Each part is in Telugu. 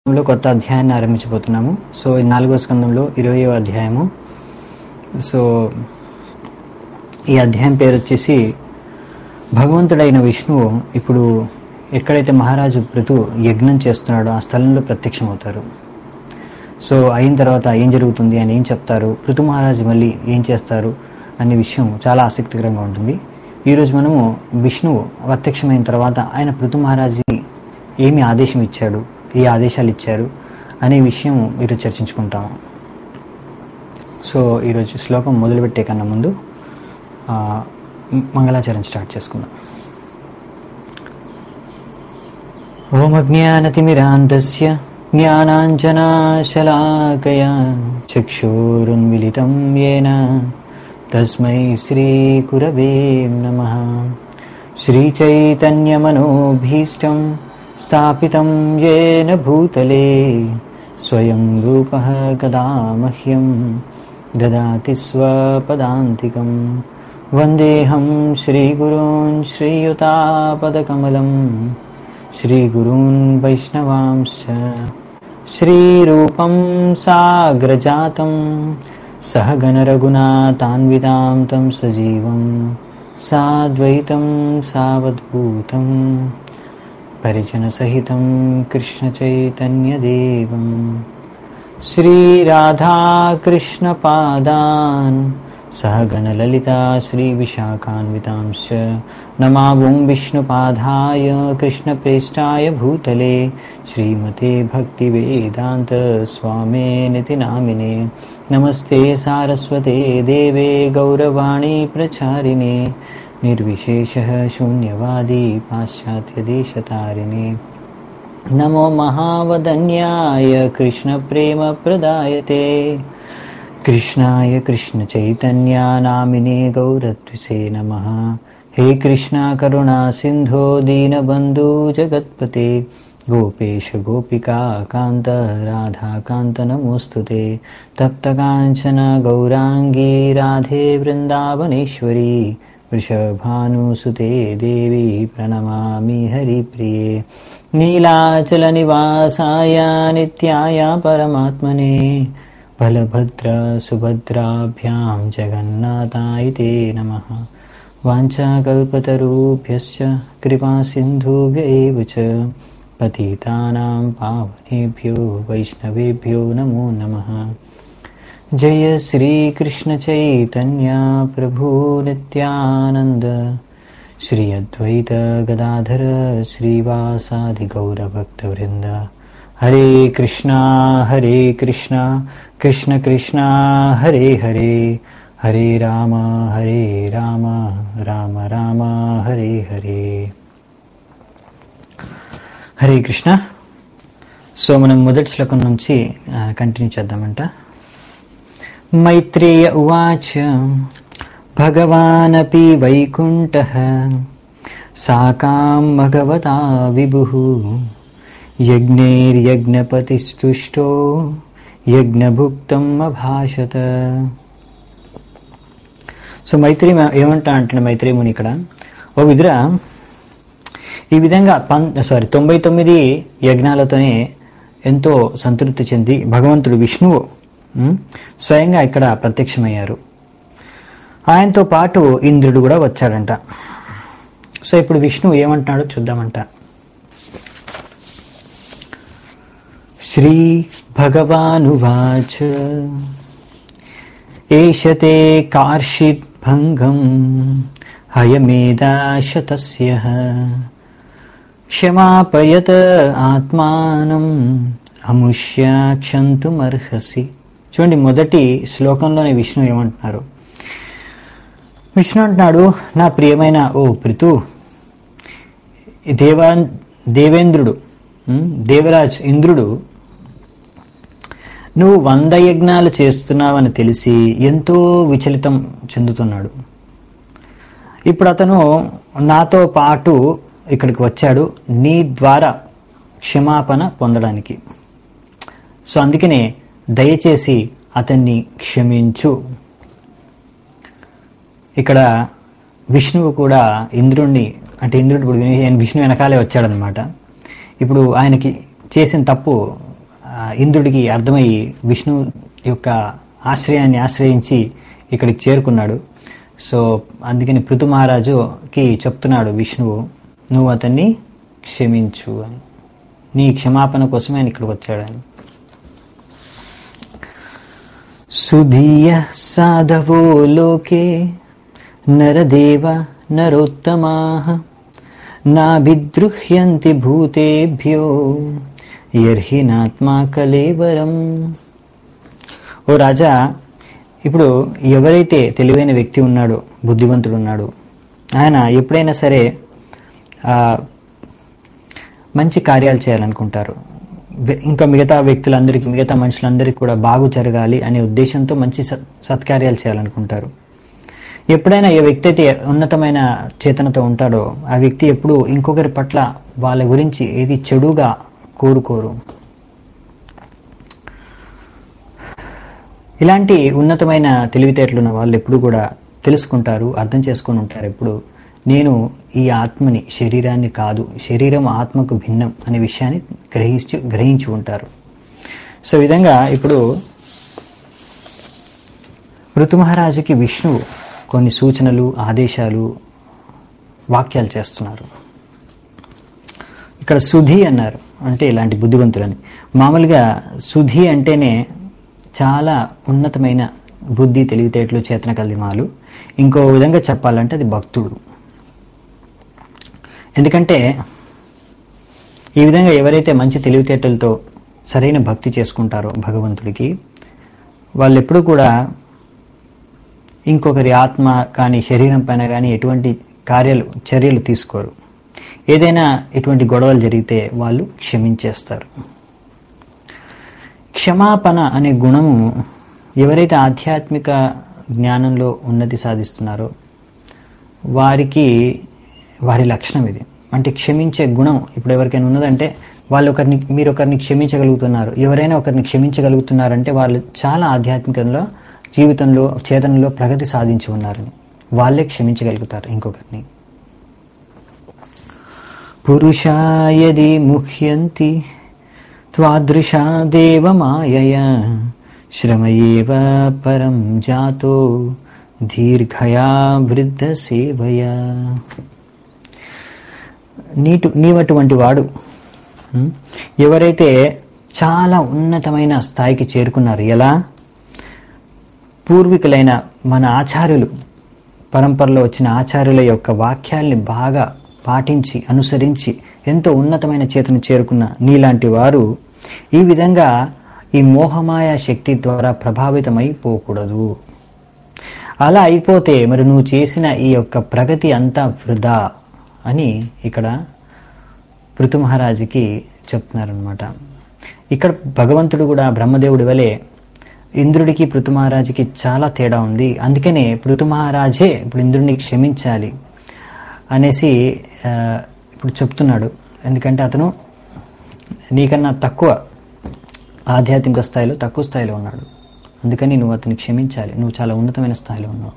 లో కొత్త అధ్యాయాన్ని ఆరంభించబోతున్నాము సో ఈ నాలుగో స్కందంలో ఇరవయో అధ్యాయము సో ఈ అధ్యాయం పేరు వచ్చేసి భగవంతుడైన విష్ణువు ఇప్పుడు ఎక్కడైతే మహారాజు పృథు యజ్ఞం చేస్తున్నాడో ఆ స్థలంలో ప్రత్యక్షమవుతారు సో అయిన తర్వాత ఏం జరుగుతుంది అని ఏం చెప్తారు పృథు మహారాజు మళ్ళీ ఏం చేస్తారు అనే విషయం చాలా ఆసక్తికరంగా ఉంటుంది ఈరోజు మనము విష్ణువు ప్రత్యక్షమైన తర్వాత ఆయన పృథు మహారాజుకి ఏమి ఆదేశం ఇచ్చాడు ఏ ఆదేశాలు ఇచ్చారు అనే విషయం ఈరోజు చర్చించుకుంటాము సో ఈరోజు శ్లోకం మొదలుపెట్టే కన్నా ముందు ఆ, మంగళాచరణ స్టార్ట్ చేసుకుందాం ఓం అజ్ఞానతిమిరాంతస్య జ్ఞానాంజనాశలాకయా చక్షురున్మిలితం येन తస్మై శ్రీకురవే నమః శ్రీచైతన్యమనోభీష్టం స్థాపితం येन భూతలే స్వయం రూపः కదా మహ్యం దదాతి స్వపదాంతికం వందేహం శ్రీగురూన్ శ్రీయుతాపదకమలం श्रीगुरून् वैष्णवांश्च श्रीरूपं साग्रजातं सहगणरघुनाथान्वितां तं सजीवं साद्वैतं सावधूतं परिजनसहितं कृष्णचैतन्यदेवं श्रीराधाकृष्णपादान् सहगणललिता श्रीविशाखान्वितांश्च नमावुं विष्णुपादाय कृष्णप्रेष्ठाय भूतले श्रीमते भक्तिवेदान्तस्वामिनिति नामिने नमस्ते सारस्वते देवे गौरवाणी प्रचारिणे निर्विशेषः शून्यवादी पाश्चात्यदेशतारिणे नमो महावदन्याय कृष्णप्रेमप्रदायते कृष्णाय कृष्णचैतन्यानामिने गौरत्विसे नमः हे कृष्णा करुणा सिन्धो दीनबन्धु जगत्पते गोपेश गोपिका कान्त राधाकान्त नमोऽस्तु ते तप्तकाञ्चन गौराङ्गी राधे वृन्दावनेश्वरी वृषभानुसुते देवी प्रणमामि हरिप्रिये नीलाचलनिवासाय नित्याय परमात्मने बलभद्र सुभद्राभ्यां जगन्नाथाय ते नमः वाञ्छाकल्पतरुभ्यश्च कृपासिन्धुभ्य एव च पतितानां पावनेभ्यो वैष्णवेभ्यो नमो नमः जय श्रीकृष्णचैतन्या प्रभु नित्यानन्द श्री अद्वैत गदाधर श्रीवासादिगौरभक्तवृन्द हरे कृष्णा हरे कृष्णा कृष्ण कृष्णा हरे हरे हरे राम हरे राम राम राम हरे हरे హరే కృష్ణ సో మనం మొదటి శ్లోకం నుంచి కంటిన్యూ చేద్దామంట మైత్రేయ ఉవాచ భగవానపి వైకుంఠ సాకాం భగవతా విభు యజ్ఞైర్యజ్ఞపతిస్తుష్టో యజ్ఞభుక్తం అభాషత సో మైత్రి ఏమంటా అంటున్న మైత్రి ముని ఇక్కడ ఓ విదుర ఈ విధంగా పం సారీ తొంభై తొమ్మిది యజ్ఞాలతోనే ఎంతో సంతృప్తి చెంది భగవంతుడు విష్ణువు ఉమ్, స్వయంగా ఇక్కడ ప్రత్యక్షమయ్యారు ఆయనతో పాటు ఇంద్రుడు కూడా వచ్చాడంట సో ఇప్పుడు విష్ణువు ఏమంటున్నాడో చూద్దామంట శ్రీ భగవానువాచ ఏషతే కార్షిత్ భంగం హయమేదాశతస్య క్షమాపయత ఆత్మానం అముష్య క్షంతుమర్హసి చూడండి మొదటి శ్లోకంలోనే విష్ణు ఏమంటున్నారు విష్ణు అంటున్నాడు నా ప్రియమైన ఓ పృతు ఈ దేవా దేవేంద్రుడు ఉమ్, దేవరాజ్ ఇంద్రుడు నువ్వు వంద యజ్ఞాలు చేస్తున్నావని తెలిసి ఎంతో విచలితం చెందుతున్నాడు ఇప్పుడు అతను నాతో పాటు ఇక్కడికి వచ్చాడు నీ ద్వారా క్షమాపణ పొందడానికి సో అందుకనే దయచేసి అతన్ని క్షమించు ఇక్కడ విష్ణువు కూడా ఇంద్రుణ్ణి అంటే ఇంద్రుడు ఇప్పుడు విని- విష్ణు వెనకాలే వచ్చాడనమాట ఇప్పుడు ఆయనకి చేసిన తప్పు ఇంద్రుడికి అర్థమయ్యి విష్ణు యొక్క ఆశ్రయాన్ని ఆశ్రయించి ఇక్కడికి చేరుకున్నాడు సో అందుకని పృథు మహారాజుకి చెప్తున్నాడు విష్ణువు నువ్వు అతన్ని క్షమించు అని నీ క్షమాపణ కోసమే ఆయన ఇక్కడికి వచ్చాడని సుధీయ సాధవో లోకే నరదేవ నరోత్తమా నాభిద్రుహ్యంతి భూతేభ్యో యర్హినాత్మా కలేవరం ఓ రాజా ఇప్పుడు ఎవరైతే తెలివైన వ్యక్తి ఉన్నాడో బుద్ధివంతుడు ఉన్నాడో ఆయన ఎప్పుడైనా సరే ఆ, మంచి కార్యాలు చేయాలనుకుంటారు వె- ఇంకా మిగతా వ్యక్తులందరికీ మిగతా మనుషులందరికీ కూడా బాగు జరగాలి అనే ఉద్దేశంతో మంచి సత్ సత్కార్యాలు చేయాలనుకుంటారు ఎప్పుడైనా ఏ వ్యక్తి అయితే ఉన్నతమైన చేతనతో ఉంటాడో ఆ వ్యక్తి ఎప్పుడు ఇంకొకరి పట్ల వాళ్ళ గురించి ఏది చెడుగా కోరుకోరు ఇలాంటి ఉన్నతమైన తెలివితేటలున్న వాళ్ళు ఎప్పుడు కూడా తెలుసుకుంటారు అర్థం చేసుకొని ఉంటారు ఎప్పుడు నేను ఈ ఆత్మని శరీరాన్ని కాదు శరీరం ఆత్మకు భిన్నం అనే విషయాన్ని గ్రహించి గ్రహించి ఉంటారు సో ఈ విధంగా ఇప్పుడు ఋతు మహారాజుకి విష్ణువు కొన్ని సూచనలు ఆదేశాలు వాక్యాలు చేస్తున్నారు ఇక్కడ సుధి అన్నారు అంటే ఇలాంటి బుద్ధివంతులని మామూలుగా సుధి అంటేనే చాలా ఉన్నతమైన బుద్ధి తెలివితేటలు చేతన కలిమాలు ఇంకో విధంగా చెప్పాలంటే అది భక్తుడు ఎందుకంటే ఈ విధంగా ఎవరైతే మంచి తెలివితేటలతో సరైన భక్తి చేసుకుంటారో భగవంతుడికి వాళ్ళు ఎప్పుడూ కూడా ఇంకొకరి ఆత్మ కానీ శరీరం పైన కానీ ఎటువంటి కార్యాలు చర్యలు తీసుకోరు ఏదైనా ఎటువంటి గొడవలు జరిగితే వాళ్ళు క్షమించేస్తారు క్షమాపణ అనే గుణము ఎవరైతే ఆధ్యాత్మిక జ్ఞానంలో ఉన్నతి సాధిస్తున్నారో వారికి వారి లక్షణం ఇది అంటే క్షమించే గుణం ఇప్పుడు ఎవరికైనా ఉన్నదంటే వాళ్ళు ఒకరిని మీరు ఒకరిని క్షమించగలుగుతున్నారు ఎవరైనా ఒకరిని క్షమించగలుగుతున్నారంటే వాళ్ళు చాలా ఆధ్యాత్మికంలో జీవితంలో చేతనలో ప్రగతి సాధించి ఉన్నారని వాళ్ళే క్షమించగలుగుతారు ఇంకొకరిని పురుషా యది ముహ్యంతి త్వాదృశా దేవమాయయ శ్రమయేవ పరం జాతో దీర్ఘయా వృద్ధ సేవయా నీటు నీవటువంటి వాడు ఉం? ఎవరైతే చాలా ఉన్నతమైన స్థాయికి చేరుకున్నారు ఎలా పూర్వీకులైన మన ఆచార్యులు పరంపరలో వచ్చిన ఆచార్యుల యొక్క వాక్యాల్ని బాగా పాటించి అనుసరించి ఎంతో ఉన్నతమైన చేతను చేరుకున్న నీలాంటి వారు ఈ విధంగా ఈ మోహమాయ శక్తి ద్వారా ప్రభావితమైపోకూడదు అలా అయిపోతే మరి నువ్వు చేసిన ఈ యొక్క ప్రగతి అంతా వృధా అని ఇక్కడ పృథు మహారాజుకి చెప్తున్నారనమాట ఇక్కడ భగవంతుడు కూడా బ్రహ్మదేవుడి వలె ఇంద్రుడికి పృథు మహారాజుకి చాలా తేడా ఉంది అందుకనే పృథు మహారాజే ఇప్పుడు ఇంద్రుడిని క్షమించాలి అనేసి ఆ, ఇప్పుడు చెప్తున్నాడు ఎందుకంటే అతను నీకన్నా తక్కువ ఆధ్యాత్మిక స్థాయిలో తక్కువ స్థాయిలో ఉన్నాడు అందుకని నువ్వు అతన్ని క్షమించాలి నువ్వు చాలా ఉన్నతమైన స్థాయిలో ఉన్నావు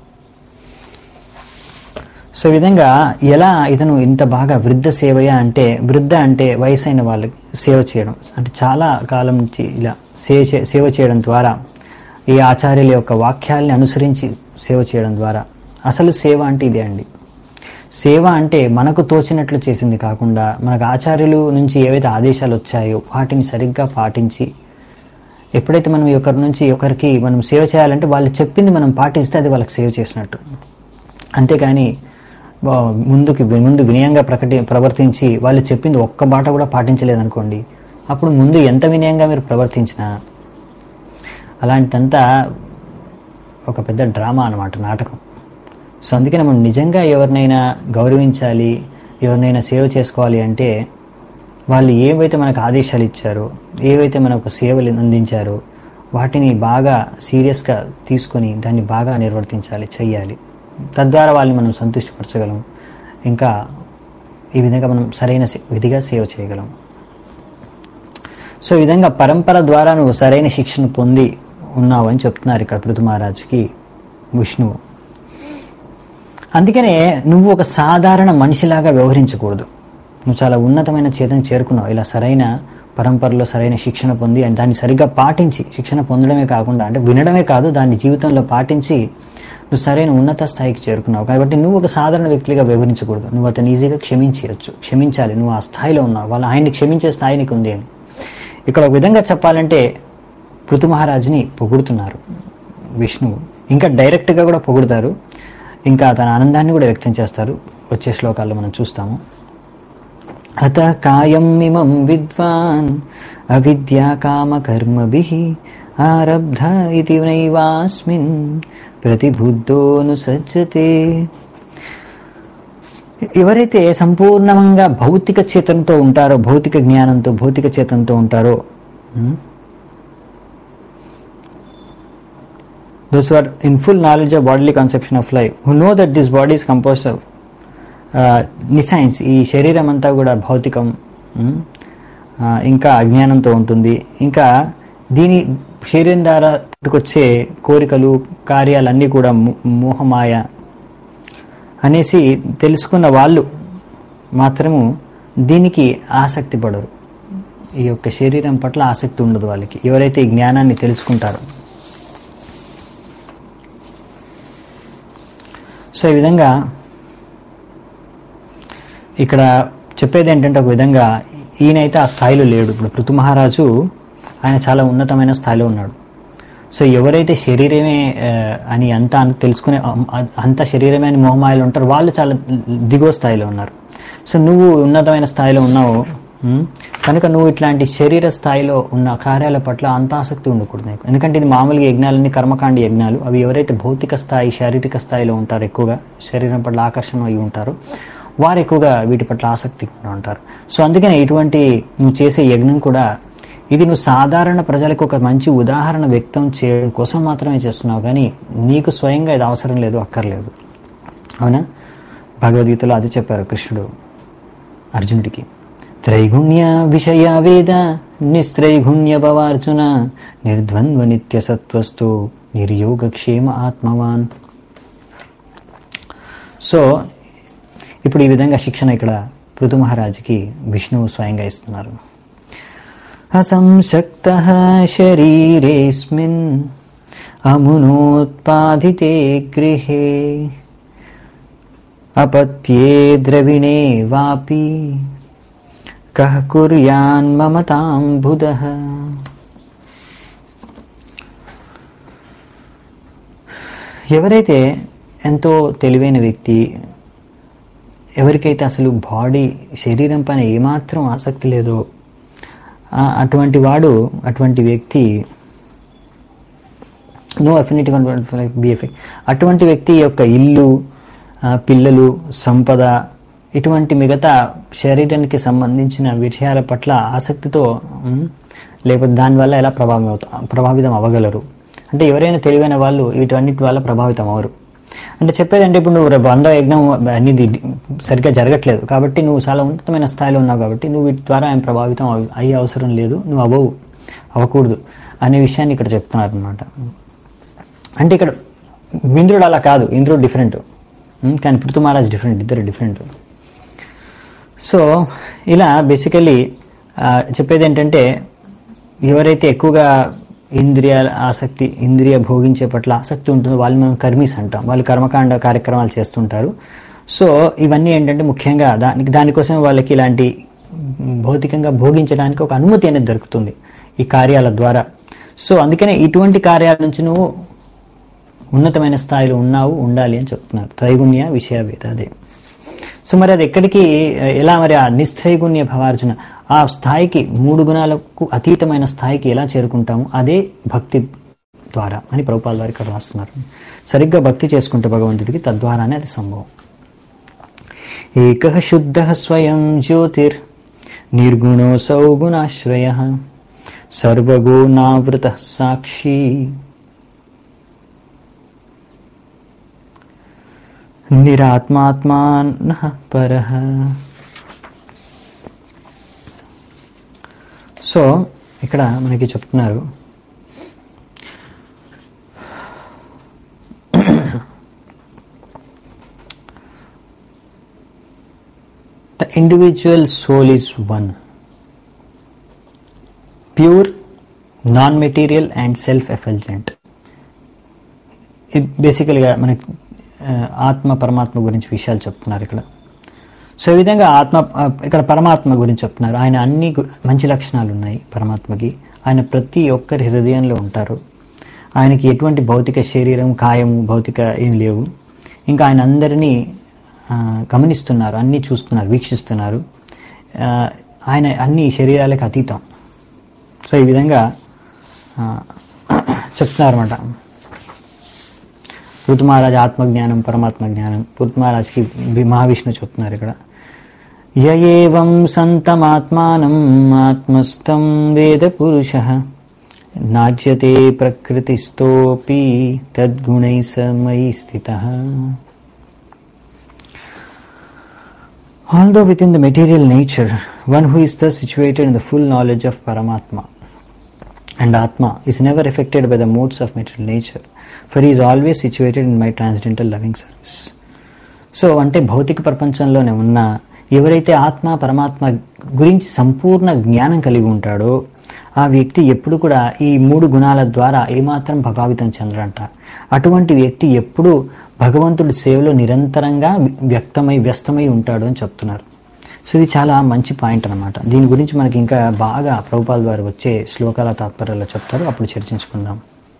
సో ఈ విధంగా ఎలా ఇతను ఇంత బాగా వృద్ధ సేవయ అంటే వృద్ధ అంటే వయసైన వాళ్ళకి సేవ చేయడం అంటే చాలా కాలం నుంచి ఇలా సేవ చే సేవ చేయడం ద్వారా ఈ ఆచార్యుల యొక్క వాక్యాల్ని అనుసరించి సేవ చేయడం ద్వారా అసలు సేవ అంటే ఇదే అండి సేవ అంటే మనకు తోచినట్లు చేసింది కాకుండా మనకు ఆచార్యులు నుంచి ఏవైతే ఆదేశాలు వచ్చాయో వాటిని సరిగ్గా పాటించి ఎప్పుడైతే మనం ఒకరి నుంచి ఒకరికి మనం సేవ చేయాలంటే వాళ్ళు చెప్పింది మనం పాటిస్తే అది వాళ్ళకి సేవ చేసినట్టు అంతేకాని వా- ముందుకి ముందు వినయంగా ప్రకటి ప్రవర్తించి వాళ్ళు చెప్పింది ఒక్క బాట కూడా పాటించలేదనుకోండి అప్పుడు ముందు ఎంత వినయంగా మీరు ప్రవర్తించినా అలాంటిదంతా ఒక పెద్ద డ్రామా అన్నమాట నాటకం సో అందుకని మనం నిజంగా ఎవరినైనా గౌరవించాలి ఎవరినైనా సేవ చేసుకోవాలి అంటే వాళ్ళు ఏవైతే మనకు ఆదేశాలు ఇచ్చారో ఏవైతే మనకు సేవలు అందించారో వాటిని బాగా సీరియస్గా తీసుకొని దాన్ని బాగా నిర్వర్తించాలి చెయ్యాలి తద్వారా వాళ్ళని మనం సంతృష్టిపరచగలం ఇంకా ఈ విధంగా మనం సరైన సే- విధిగా సేవ చేయగలం సో ఈ విధంగా పరంపర ద్వారా నువ్వు సరైన శిక్షణ పొంది ఉన్నావు అని చెప్తున్నారు ఇక్కడ పృథు మహారాజ్కి విష్ణువు అందుకనే నువ్వు ఒక సాధారణ మనిషిలాగా వ్యవహరించకూడదు నువ్వు చాలా ఉన్నతమైన చేతను చేరుకున్నావు ఇలా సరైన పరంపరలో సరైన శిక్షణ పొంది and దాన్ని సరిగ్గా పాటించి శిక్షణ పొందడమే కాకుండా అంటే వినడమే కాదు దాన్ని జీవితంలో పాటించి నువ్వు సరైన ఉన్నత స్థాయికి చేరుకున్నావు కాబట్టి నువ్వు ఒక సాధారణ వ్యక్తిగా వివరించకూడదు నువ్వు అతను ఈజీగా క్షమించవచ్చు క్షమించాలి నువ్వు ఆ స్థాయిలో ఉన్నావు వాళ్ళు ఆయన్ని క్షమించే స్థాయి నీకు ఉంది అని ఇక్కడ ఒక విధంగా చెప్పాలంటే పృథు మహారాజుని పొగుడుతున్నారు విష్ణువు ఇంకా డైరెక్ట్గా కూడా పొగుడుతారు ఇంకా తన ఆనందాన్ని కూడా వ్యక్తం చేస్తారు వచ్చే శ్లోకాల్లో మనం చూస్తాము అత కాయం ఇమం విద్వాన్ అవిద్యా కామకర్మభి ఆరబ్ధ ఇది నైవాస్మిన్ ప్రతిబుద్ధోను సజ్జతే ఎవరైతే సంపూర్ణంగా భౌతిక చేతనతో ఉంటారో భౌతిక జ్ఞానంతో భౌతిక చేతనతో ఉంటారో ఉమ్, those who are in full knowledge of bodily conception of life who know that this body is composed of uh, నిసైన్స్ ఈ శరీరం అంతా కూడా భౌతికం ఉమ్, ఆ, ఇంకా అజ్ఞానంతో ఉంటుంది ఇంకా దీని శరీరం ద్వారా వచ్చే కోరికలు కార్యాలన్నీ కూడా మో- మోహమాయ అనేసి తెలుసుకున్న వాళ్ళు మాత్రము దీనికి ఆసక్తి పడరు ఈ యొక్క శరీరం పట్ల ఆసక్తి ఉండదు వాళ్ళకి ఎవరైతే ఈ జ్ఞానాన్ని తెలుసుకుంటారో సో ఈ విధంగా ఇక్కడ చెప్పేది ఏంటంటే ఒక విధంగా ఈయనైతే ఆ స్థాయిలో లేడు ఇప్పుడు పృథు మహారాజు ఆయన చాలా ఉన్నతమైన స్థాయిలో ఉన్నాడు సో ఎవరైతే శరీరమే ఆ, అని అంతా అన్- తెలుసుకునే అ- అంత శరీరమే అని మోహమాయలు ఉంటారు వాళ్ళు చాలా దిగువ స్థాయిలో ఉన్నారు సో నువ్వు ఉన్నతమైన స్థాయిలో ఉన్నావు ఉమ్, కనుక నువ్వు ఇట్లాంటి శరీర స్థాయిలో ఉన్న కార్యాల పట్ల అంత ఆసక్తి ఉండకూడదు నీకు ఎందుకంటే ఇది మామూలుగా యజ్ఞాలన్నీ కర్మకాండ యజ్ఞాలు అవి ఎవరైతే భౌతిక స్థాయి శారీరక స్థాయిలో ఉంటారో ఎక్కువగా శరీరం పట్ల ఆకర్షణ అయి ఉంటారో వారు ఎక్కువగా వీటి పట్ల ఆసక్తి ఉంటారు సో అందుకనే ఇటువంటి నువ్వు చేసే యజ్ఞం కూడా ఇది నువ్వు సాధారణ ప్రజలకు ఒక మంచి ఉదాహరణ వ్యక్తం చేయడం కోసం మాత్రమే చేస్తున్నావు కానీ నీకు స్వయంగా ఇది అవసరం లేదు అక్కర్లేదు అవునా భగవద్గీతలో అది చెప్పారు కృష్ణుడు అర్జునుడికి త్రైగుణ్య విషయ వేద నిస్త్రైగుణ్య భవార్జున నిర్ద్వంద్వ నిత్య సత్వస్తు నిర్యోగక్షేమ ఆత్మవాన్ సో ఇప్పుడు ఈ విధంగా శిక్షణ ఇక్కడ పృథు మహారాజుకి విష్ణువు స్వయంగా ఇస్తున్నారు అసంశక్త శరీరేస్మిన్ అమునోత్పాదితే గృహే అపత్యే ద్రవిణే వాపి కః కుర్యాన్ మమతాం బుధ ఎవరైతే ఎంతో తెలివైన వ్యక్తి ఎవరికైతే అసలు బాడీ శరీరం పైన ఏమాత్రం ఆసక్తి లేదో ఆ- అటువంటి వాడు అటువంటి వ్యక్తి నో అఫినిటీ బిఎఫ్ఐ అటువంటి వ్యక్తి యొక్క ఇల్లు ఆ, పిల్లలు సంపద ఇటువంటి మిగతా శరీరానికి సంబంధించిన విషయాల పట్ల ఆసక్తితో ఉమ్, లేకపోతే దానివల్ల ఎలా ప్రభావం అవుతా ప్రభావితం అవ్వగలరు అంటే ఎవరైనా తెలివైన వాళ్ళు వీటన్నిటి వల్ల ప్రభావితం అవ్వరు అంటే చెప్పేది అంటే ఇప్పుడు నువ్వు రేపు వంద యజ్ఞం అనేది సరిగ్గా జరగట్లేదు కాబట్టి నువ్వు చాలా ఉన్నతమైన స్థాయిలో ఉన్నావు కాబట్టి నువ్వు వీటి ద్వారా ఆయన ప్రభావితం అవ్- అయ్యే అవసరం లేదు నువ్వు అవ్వవు అవ్వకూడదు అనే విషయాన్ని ఇక్కడ చెప్తున్నారు అనమాట అంటే ఇక్కడ ఇంద్రుడు అలా కాదు ఇంద్రుడు డిఫరెంట్ ఉమ్, కానీ పృథు మహారాజ్ డిఫరెంట్ ఇద్దరు డిఫరెంట్ సో ఇలా బేసికలీ చెప్పేది ఏంటంటే ఎవరైతే ఎక్కువగా ఇంద్రియ ఆసక్తి ఇంద్రియ భోగించే పట్ల ఆసక్తి ఉంటుందో వాళ్ళు మనం కర్మీస్ అంటాం వాళ్ళు కర్మకాండ కార్యక్రమాలు చేస్తుంటారు సో ఇవన్నీ ఏంటంటే ముఖ్యంగా దానికి దానికోసం వాళ్ళకి ఇలాంటి భౌతికంగా భోగించడానికి ఒక అనుమతి అనేది దొరుకుతుంది ఈ కార్యాల ద్వారా సో అందుకనే ఇటువంటి కార్యాల నుంచి నువ్వు ఉన్నతమైన స్థాయిలో ఉన్నావు ఉండాలి అని చెప్తున్నారు త్రైగుణ్య విషయవేద అదే సో మరి అది ఎక్కడికి ఎలా మరి ఆ నిస్త్రైగుణ్య భవార్జున ఆ స్థాయికి మూడు గుణాలకు అతీతమైన స్థాయికి ఎలా చేరుకుంటాము అదే భక్తి ద్వారా అని ప్రభుపాల్ వారు ఇక్కడ రాస్తున్నారు సరిగ్గా భక్తి చేసుకుంటే భగవంతుడికి తద్వారానే అది సంభవం ఏక శుద్ధ స్వయం జ్యోతిర్ నిర్గుణోసౌ గుణాశ్రయ సర్వగుణావృత సాక్షి నిరాత్మాత్మాన పర సో ఇక్కడ మనకి చెప్తున్నారు the individual soul is one pure non material and self effulgent బేసికల్గా మనకి ఆ, ఆత్మ పరమాత్మ గురించి విషయాలు చెప్తున్నారు ఇక్కడ సో ఈ విధంగా ఆత్మ ఆ, ఇక్కడ పరమాత్మ గురించి చెప్తున్నారు ఆయన అన్ని గు- మంచి లక్షణాలు ఉన్నాయి పరమాత్మకి ఆయన ప్రతి ఒక్కరి హృదయంలో ఉంటారు ఆయనకి ఎటువంటి భౌతిక శరీరం కాయము భౌతిక ఏం లేవు ఇంకా ఆయన అందరినీ ఆ, గమనిస్తున్నారు అన్నీ చూస్తున్నారు వీక్షిస్తున్నారు ఆ, ఆయన అన్ని శరీరాలకు అతీతం సో ఈ విధంగా ఆ, చెప్తున్నారు అనమాట ఋతుమహారాజ్ ఆత్మజ్ఞానం పరమాత్మ జ్ఞానం ఋతుమహారాజ్కి వి- మహావిష్ణు చెప్తున్నారు ఇక్కడ యయేవం సంతమాత్మానం ఆత్మస్థం వేద పురుష నాజ్యతే ప్రకృతిస్థోపి తద్గుణై సమయి స్థిత Although within the material nature, one who is thus situated in the full knowledge of Paramatma and Atma is never affected by the modes of material nature, for he is always situated in my transcendental loving service. So అంటే భౌతిక ప్రపంచంలోనే ఉన్న ఎవరైతే ఆత్మ పరమాత్మ గురించి సంపూర్ణ జ్ఞానం కలిగి ఉంటాడో ఆ వ్యక్తి ఎప్పుడు కూడా ఈ మూడు గుణాల ద్వారా ఏమాత్రం ప్రభావితం చెందడంట అటువంటి వ్యక్తి ఎప్పుడు భగవంతుడి సేవలో నిరంతరంగా వ్యక్తమై వ్యస్తమై ఉంటాడు అని చెప్తున్నారు సో ఇది చాలా మంచి పాయింట్ అనమాట దీని గురించి మనకి ఇంకా బాగా ప్రభుపాల ద్వారా వచ్చే శ్లోకాల తాత్పర్యాలు చెప్తారు అప్పుడు చర్చించుకుందాం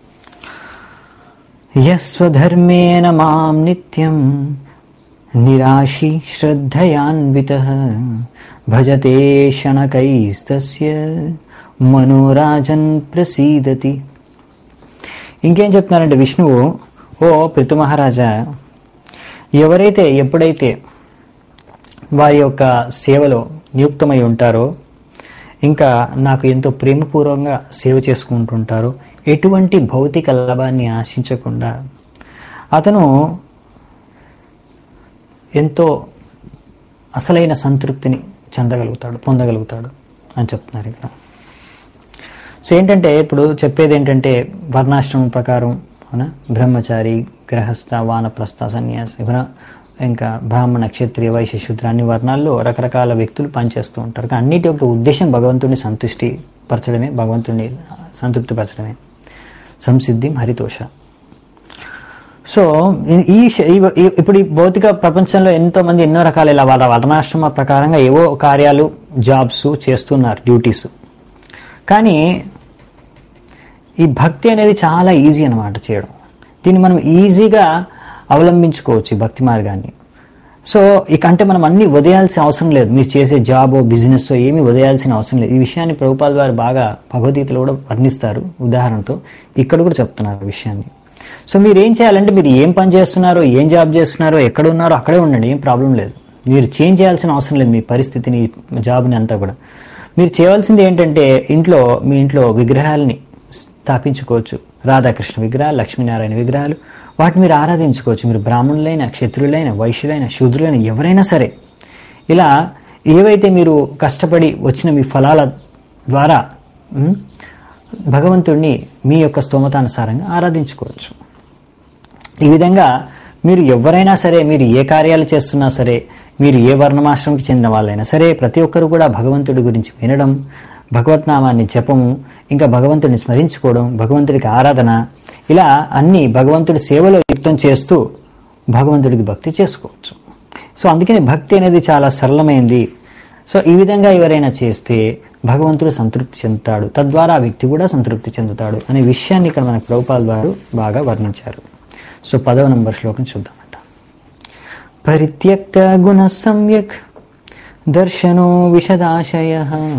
యస్వధర్మేణ మాం నిత్యం నిరాశి శ్రద్ధయాన్విత భజతే శణకైస్తస్య మనోరాజన్ ప్రసీదతి ఇంకేం చెప్తున్నారంటే విష్ణువు ఓ పితృ మహారాజా ఎవరైతే ఎప్పుడైతే వారి యొక్క సేవలో నియుక్తమై ఉంటారో ఇంకా నాకు ఎంతో ప్రేమపూర్వకంగా సేవ చేసుకుంటుంటారో ఎటువంటి భౌతిక లాభాన్ని ఆశించకుండా అతను ఎంతో అసలైన సంతృప్తిని చెందగలుగుతాడు పొందగలుగుతాడు అని చెప్తున్నారు ఇక్కడ సో ఏంటంటే ఇప్పుడు చెప్పేది ఏంటంటే వర్ణాశ్రమం ప్రకారం అవునా బ్రహ్మచారి గ్రహస్థ వానప్రస్థ సన్యాసి బ్ర- ఇంకా బ్రాహ్మణ క్షత్రియ వైశ్య శూద్ర అన్ని వర్ణాల్లో రకరకాల వ్యక్తులు పనిచేస్తూ ఉంటారు కానీ అన్నిటి యొక్క ఉద్దేశం భగవంతుడిని సంతుష్టి పరచడమే భగవంతుడిని సంతృప్తి పరచడమే సంసిద్ధిం హరితోష సో ఈ- ఈ శ- ఈ- ఈ- ఇప్పుడు ఈ భౌతిక ప్రపంచంలో ఎంతో మంది ఎన్నో రకాల ఇలా వాళ్ళ వర్ణాశ్రమ ప్రకారంగా ఏవో కార్యాలు జాబ్స్ చేస్తున్నారు డ్యూటీస్ కానీ ఈ భక్తి అనేది చాలా ఈజీ అన్నమాట చేయడం దీన్ని మనం ఈజీగా అవలంబించుకోవచ్చు ఈ భక్తి మార్గాన్ని సో ఇక అంటే మనం అన్ని వదిలేయాల్సిన అవసరం లేదు మీరు చేసే జాబో బిజినెస్ ఏమీ వదిలేయాల్సిన అవసరం లేదు ఈ విషయాన్ని ప్రభుపాల్ వారు బాగా భగవద్గీతలో కూడా వర్ణిస్తారు ఉదాహరణతో ఇక్కడ కూడా చెప్తున్నారు ఈ విషయాన్ని సో మీరు ఏం చేయాలంటే మీరు ఏం పని చేస్తున్నారో ఏం జాబ్ చేస్తున్నారో ఎక్కడ ఉన్నారో అక్కడే ఉండండి ఏం ప్రాబ్లం లేదు మీరు చేంజ్ చేయాల్సిన అవసరం లేదు మీ పరిస్థితిని జాబ్ని అంతా కూడా మీరు చేయవలసింది ఏంటంటే ఇంట్లో మీ ఇంట్లో విగ్రహాలని స్థాపించుకోవచ్చు రాధాకృష్ణ విగ్రహాలు లక్ష్మీనారాయణ విగ్రహాలు వాటిని మీరు ఆరాధించుకోవచ్చు మీరు బ్రాహ్మణులైన క్షత్రులైన వైశ్యులైన శూద్రులైన ఎవరైనా సరే ఇలా ఏవైతే మీరు కష్టపడి వచ్చిన మీ ఫలాల ద్వారా ఉమ్, భగవంతుడిని మీ యొక్క స్తోమతానుసారంగా ఆరాధించుకోవచ్చు ఈ విధంగా మీరు ఎవరైనా సరే మీరు ఏ కార్యాలు చేస్తున్నా సరే మీరు ఏ వర్ణమాశ్రమంకి చెందిన వాళ్ళైనా సరే ప్రతి ఒక్కరు కూడా భగవంతుడి గురించి వినడం భగవత్నామాన్ని జపము ఇంకా భగవంతుడిని స్మరించుకోవడం భగవంతుడికి ఆరాధన ఇలా అన్ని భగవంతుడి సేవలో యుక్తం చేస్తూ భగవంతుడికి భక్తి చేసుకోవచ్చు సో అందుకని భక్తి అనేది చాలా సరళమైంది సో ఈ విధంగా ఎవరైనా చేస్తే భగవంతుడు సంతృప్తి చెందుతాడు తద్వారా ఆ వ్యక్తి కూడా సంతృప్తి చెందుతాడు అనే విషయాన్ని ఇక్కడ మనకు ప్రభుపాల్ వారు బాగా వర్ణించారు సో పదవ నంబర్ శ్లోకం చూద్దామంట పరిత్యక్త గుణ సమ్యక్ దర్శనో విశదాశయ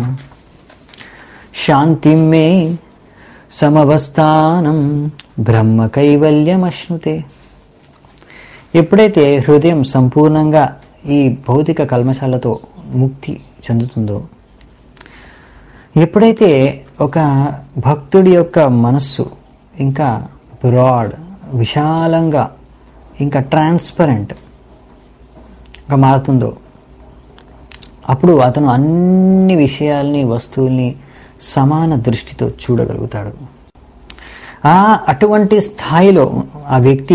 శాంతి మే సమవస్థానం బ్రహ్మ కైవల్యమశ్నుతే ఎప్పుడైతే హృదయం సంపూర్ణంగా ఈ భౌతిక కల్మశాలతో ముక్తి చెందుతుందో ఎప్పుడైతే ఒక భక్తుడి యొక్క మనస్సు ఇంకా బ్రాడ్ విశాలంగా ఇంకా ట్రాన్స్పరెంట్ గా మారుతుందో అప్పుడు అతను అన్ని విషయాల్ని వస్తువుల్ని సమాన దృష్టితో చూడగలుగుతాడు ఆ అటువంటి స్థాయిలో ఆ వ్యక్తి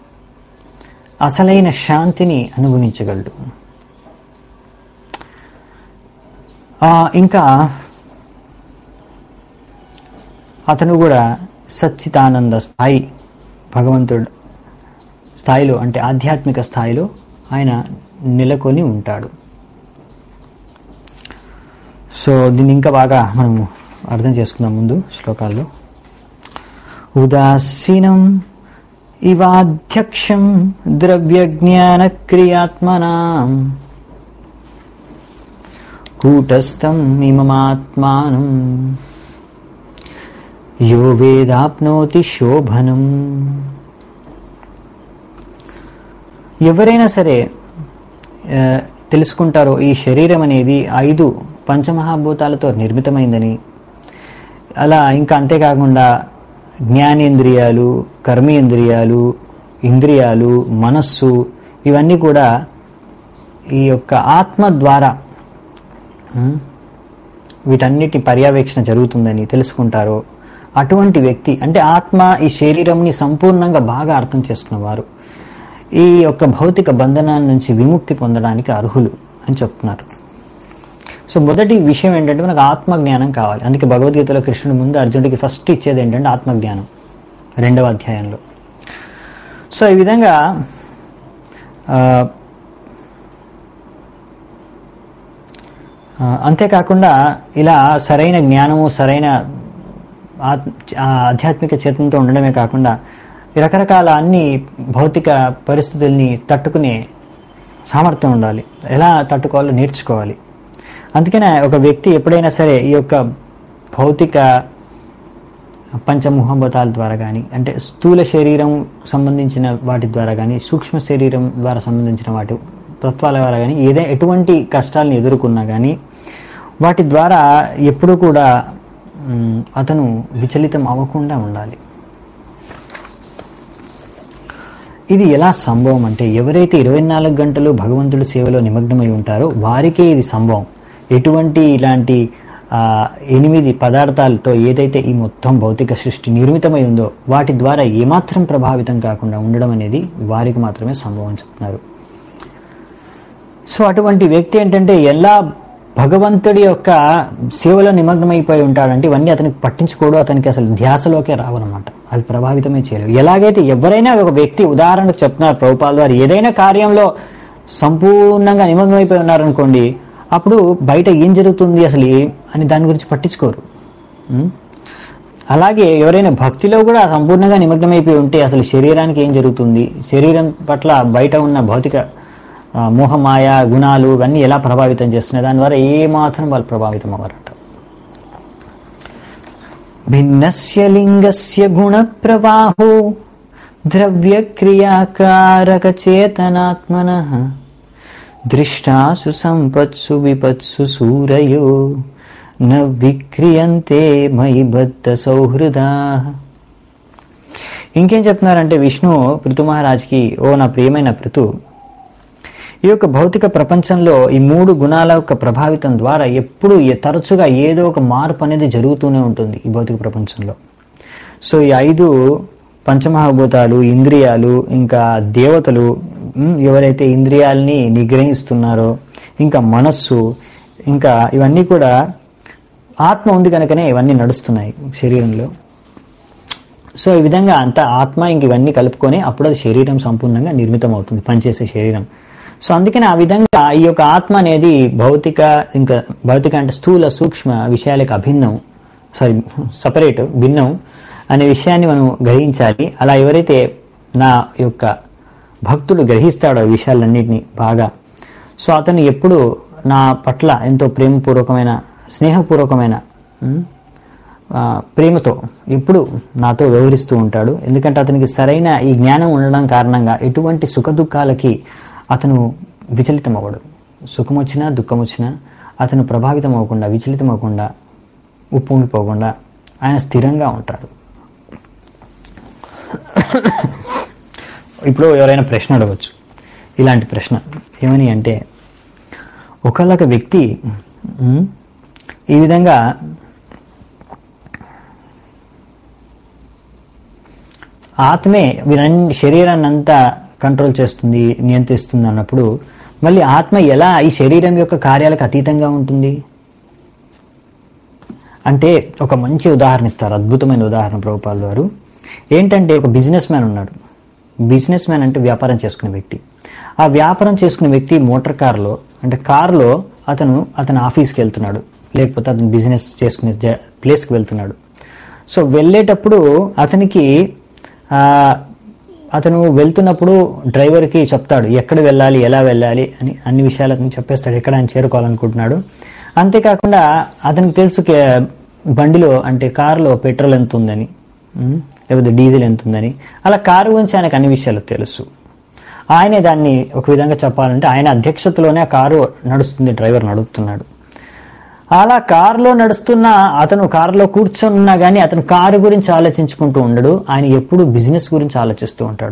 అసలైన శాంతిని అనుభవించగలడు ఆ, ఇంకా అతను కూడా సచ్చితానంద స్థాయి భగవంతుడు స్థాయిలో అంటే ఆధ్యాత్మిక స్థాయిలో ఆయన నెలకొని ఉంటాడు సో దీన్ని ఇంకా బాగా మనం అర్థం చేసుకుందాం ముందు శ్లోకాల్లో ఉదాసీనం ఇవాధ్యక్షం ద్రవ్యజ్ఞానక్రియాత్మనా కూటస్థం ఇమమాత్మానం యో వేదాప్నోతి శోభనం ఎవరైనా సరే ఆ, తెలుసుకుంటారో ఈ శరీరం అనేది ఐదు పంచమహాభూతాలతో నిర్మితమైందని అలా ఇంకా అంతేకాకుండా జ్ఞానేంద్రియాలు కర్మేంద్రియాలు ఇంద్రియాలు మనస్సు ఇవన్నీ కూడా ఈ యొక్క ఆత్మ ద్వారా ఉం, వీటన్నిటి పర్యవేక్షణ జరుగుతుందని తెలుసుకుంటారో అటువంటి వ్యక్తి అంటే ఆత్మ ఈ శరీరంని సంపూర్ణంగా బాగా అర్థం చేసుకున్నవారు ఈ యొక్క భౌతిక బంధనాల నుంచి విముక్తి పొందడానికి అర్హులు అని చెప్తున్నారు సో మొదటి విషయం ఏంటంటే మనకు ఆత్మజ్ఞానం కావాలి అందుకే భగవద్గీతలో కృష్ణుడు ముందు అర్జునుడికి ఫస్ట్ ఇచ్చేది ఏంటంటే ఆత్మజ్ఞానం రెండవ అధ్యాయంలో సో ఈ విధంగా ఆ, ఆ, అంతేకాకుండా ఇలా సరైన జ్ఞానము సరైన ఆత్- ఆ ఆధ్యాత్మిక చేతనతో ఉండడమే కాకుండా ఈ రకరకాల అన్ని భౌతిక పరిస్థితుల్ని తట్టుకునే సామర్థ్యం ఉండాలి ఎలా తట్టుకోవాలో నేర్చుకోవాలి అందుకనే ఒక వ్యక్తి ఎప్పుడైనా సరే ఈ యొక్క భౌతిక పంచముహబతాల ద్వారా కానీ అంటే స్థూల శరీరం సంబంధించిన వాటి ద్వారా కానీ సూక్ష్మ శరీరం ద్వారా సంబంధించిన వాటి తత్వాల ద్వారా కానీ ఏదే ఎటువంటి కష్టాలను ఎదుర్కొన్నా కానీ వాటి ద్వారా ఎప్పుడూ కూడా మ్, అతను విచలితం అవ్వకుండా ఉండాలి ఇది ఎలా సంభవం అంటే ఎవరైతే ఇరవై నాలుగు గంటలు భగవంతుడి సేవలో నిమగ్నమై ఉంటారో వారికే ఇది సంభవం ఎటువంటి ఇలాంటి ఆ, ఎనిమిది పదార్థాలతో ఏదైతే ఈ మొత్తం భౌతిక సృష్టి నిర్మితమై ఉందో వాటి ద్వారా ఏమాత్రం ప్రభావితం కాకుండా ఉండడం అనేది వారికి మాత్రమే సంభవం అని చెప్తున్నారు సో అటువంటి వ్యక్తి ఏంటంటే ఎలా భగవంతుడి యొక్క సేవలో నిమగ్నమైపోయి ఉంటాడంటే ఇవన్నీ అతనికి పట్టించుకోడు అతనికి అసలు ధ్యాసలోకే రావన్నమాట అవి ప్రభావితమే చేయలేవు ఎలాగైతే ఎవరైనా ఒక వ్యక్తి ఉదాహరణకు చెప్తున్నారు ప్రభుపాల ద్వారా ఏదైనా కార్యంలో సంపూర్ణంగా నిమగ్నమైపోయి ఉన్నారనుకోండి అప్పుడు బయట ఏం జరుగుతుంది అసలు ఏం అని దాని గురించి పట్టించుకోరు ఉం? అలాగే ఎవరైనా భక్తిలో కూడా సంపూర్ణంగా నిమగ్నమైపోయి ఉంటే అసలు శరీరానికి ఏం జరుగుతుంది శరీరం పట్ల బయట ఉన్న భౌతిక ఆ, మోహమాయ గుణాలు ఇవన్నీ ఎలా ప్రభావితం చేస్తున్నాయి దాని ద్వారా ఏ మాత్రం వాళ్ళు ప్రభావితం అవ్వరట భిన్నస్య లింగస్య గుణ ప్రవాహో ద్రవ్య క్రియాకారక చేతనాత్మన దృష్టాసు సంపత్సు విపత్సు సూరయో న విక్రియంతే మయి బద్ధ సౌహృదా ఇంకేం చెప్తున్నారంటే విష్ణు పృథు మహారాజ్కి ఓ నా ప్రియమైన పృథు ఈ యొక్క భౌతిక ప్రపంచంలో ఈ మూడు గుణాల యొక్క ప్రభావితం ద్వారా ఎప్పుడు ఏ- తరచుగా ఏదో ఒక మార్పు అనేది జరుగుతూనే ఉంటుంది ఈ భౌతిక ప్రపంచంలో సో ఈ ఐదు పంచమహాభూతాలు ఇంద్రియాలు ఇంకా దేవతలు ఉమ్, ఎవరైతే ఇంద్రియాల్ని నిగ్రహిస్తున్నారో ఇంకా మనస్సు ఇంకా ఇవన్నీ కూడా ఆత్మ ఉంది కనుకనే ఇవన్నీ నడుస్తున్నాయి శరీరంలో సో ఈ విధంగా అంత ఆత్మ ఇంక ఇవన్నీ కలుపుకొని అప్పుడు అది శరీరం సంపూర్ణంగా నిర్మితం అవుతుంది పనిచేసే శరీరం సో అందుకని ఆ విధంగా ఈ యొక్క ఆత్మ అనేది భౌతిక ఇంకా భౌతిక అంటే స్థూల సూక్ష్మ విషయాలకు అభిన్నం సారీ సపరేట్ భిన్నం అనే విషయాన్ని మనం గ్రహించాలి అలా ఎవరైతే నా యొక్క భక్తుడు గ్రహిస్తాడో ఈ విషయాలన్నింటినీ బాగా సో అతను ఎప్పుడు నా పట్ల ఎంతో ప్రేమపూర్వకమైన స్నేహపూర్వకమైన ఉమ్, ఆ, ప్రేమతో ఎప్పుడు నాతో వ్యవహరిస్తూ ఉంటాడు ఎందుకంటే అతనికి సరైన ఈ జ్ఞానం ఉండడం కారణంగా ఎటువంటి సుఖ దుఃఖాలకి అతను విచలితం అవ్వడు సుఖం వచ్చినా దుఃఖం వచ్చినా అతను ప్రభావితం అవ్వకుండా విచలితం అవ్వకుండా ఉప్పొంగిపోకుండా ఆయన స్థిరంగా ఉంటాడు ఇప్పుడు ఎవరైనా ప్రశ్న అడగవచ్చు ఇలాంటి ప్రశ్న ఏమని అంటే ఒకళ్ళొక వ్యక్తి ఉమ్, ఈ విధంగా ఆత్మే వీరన్ని శరీరాన్ని అంతా కంట్రోల్ చేస్తుంది నియంత్రిస్తుంది అన్నప్పుడు మళ్ళీ ఆత్మ ఎలా ఈ శరీరం యొక్క కార్యాలకు అతీతంగా ఉంటుంది అంటే ఒక మంచి ఉదాహరణ ఇస్తారు అద్భుతమైన ఉదాహరణ ప్రభుపాల్ వారు ఏంటంటే ఒక బిజినెస్ మ్యాన్ ఉన్నాడు బిజినెస్ మ్యాన్ అంటే వ్యాపారం చేసుకునే వ్యక్తి ఆ వ్యాపారం చేసుకునే వ్యక్తి మోటార్ కార్లో అంటే కారులో అతను అతని ఆఫీస్కి వెళ్తున్నాడు లేకపోతే అతను బిజినెస్ చేసుకునే జ- ప్లేస్కి వెళ్తున్నాడు సో వెళ్ళేటప్పుడు అతనికి ఆ, అతను వెళ్తున్నప్పుడు డ్రైవర్కి చెప్తాడు ఎక్కడ వెళ్ళాలి ఎలా వెళ్ళాలి అని అన్ని విషయాలు అతను చెప్పేస్తాడు ఎక్కడ ఆయన చేరుకోవాలనుకుంటున్నాడు అంతేకాకుండా అతనికి తెలుసు కే- బండిలో అంటే కారులో పెట్రోల్ ఎంత ఉందని ఉమ్, లేకపోతే డీజిల్ ఎంత ఉందని అలా కారు గురించి ఆయనకు అన్ని విషయాలు తెలుసు ఆయనే దాన్ని ఒక విధంగా చెప్పాలంటే ఆయన అధ్యక్షతలోనే ఆ కారు నడుస్తుంది డ్రైవర్ నడుపుతున్నాడు అలా కారులో నడుస్తున్న అతను కారులో కూర్చొని ఉన్నా కానీ అతను కారు గురించి ఆలోచించుకుంటూ ఉండడు ఆయన ఎప్పుడు బిజినెస్ గురించి ఆలోచిస్తూ ఉంటాడు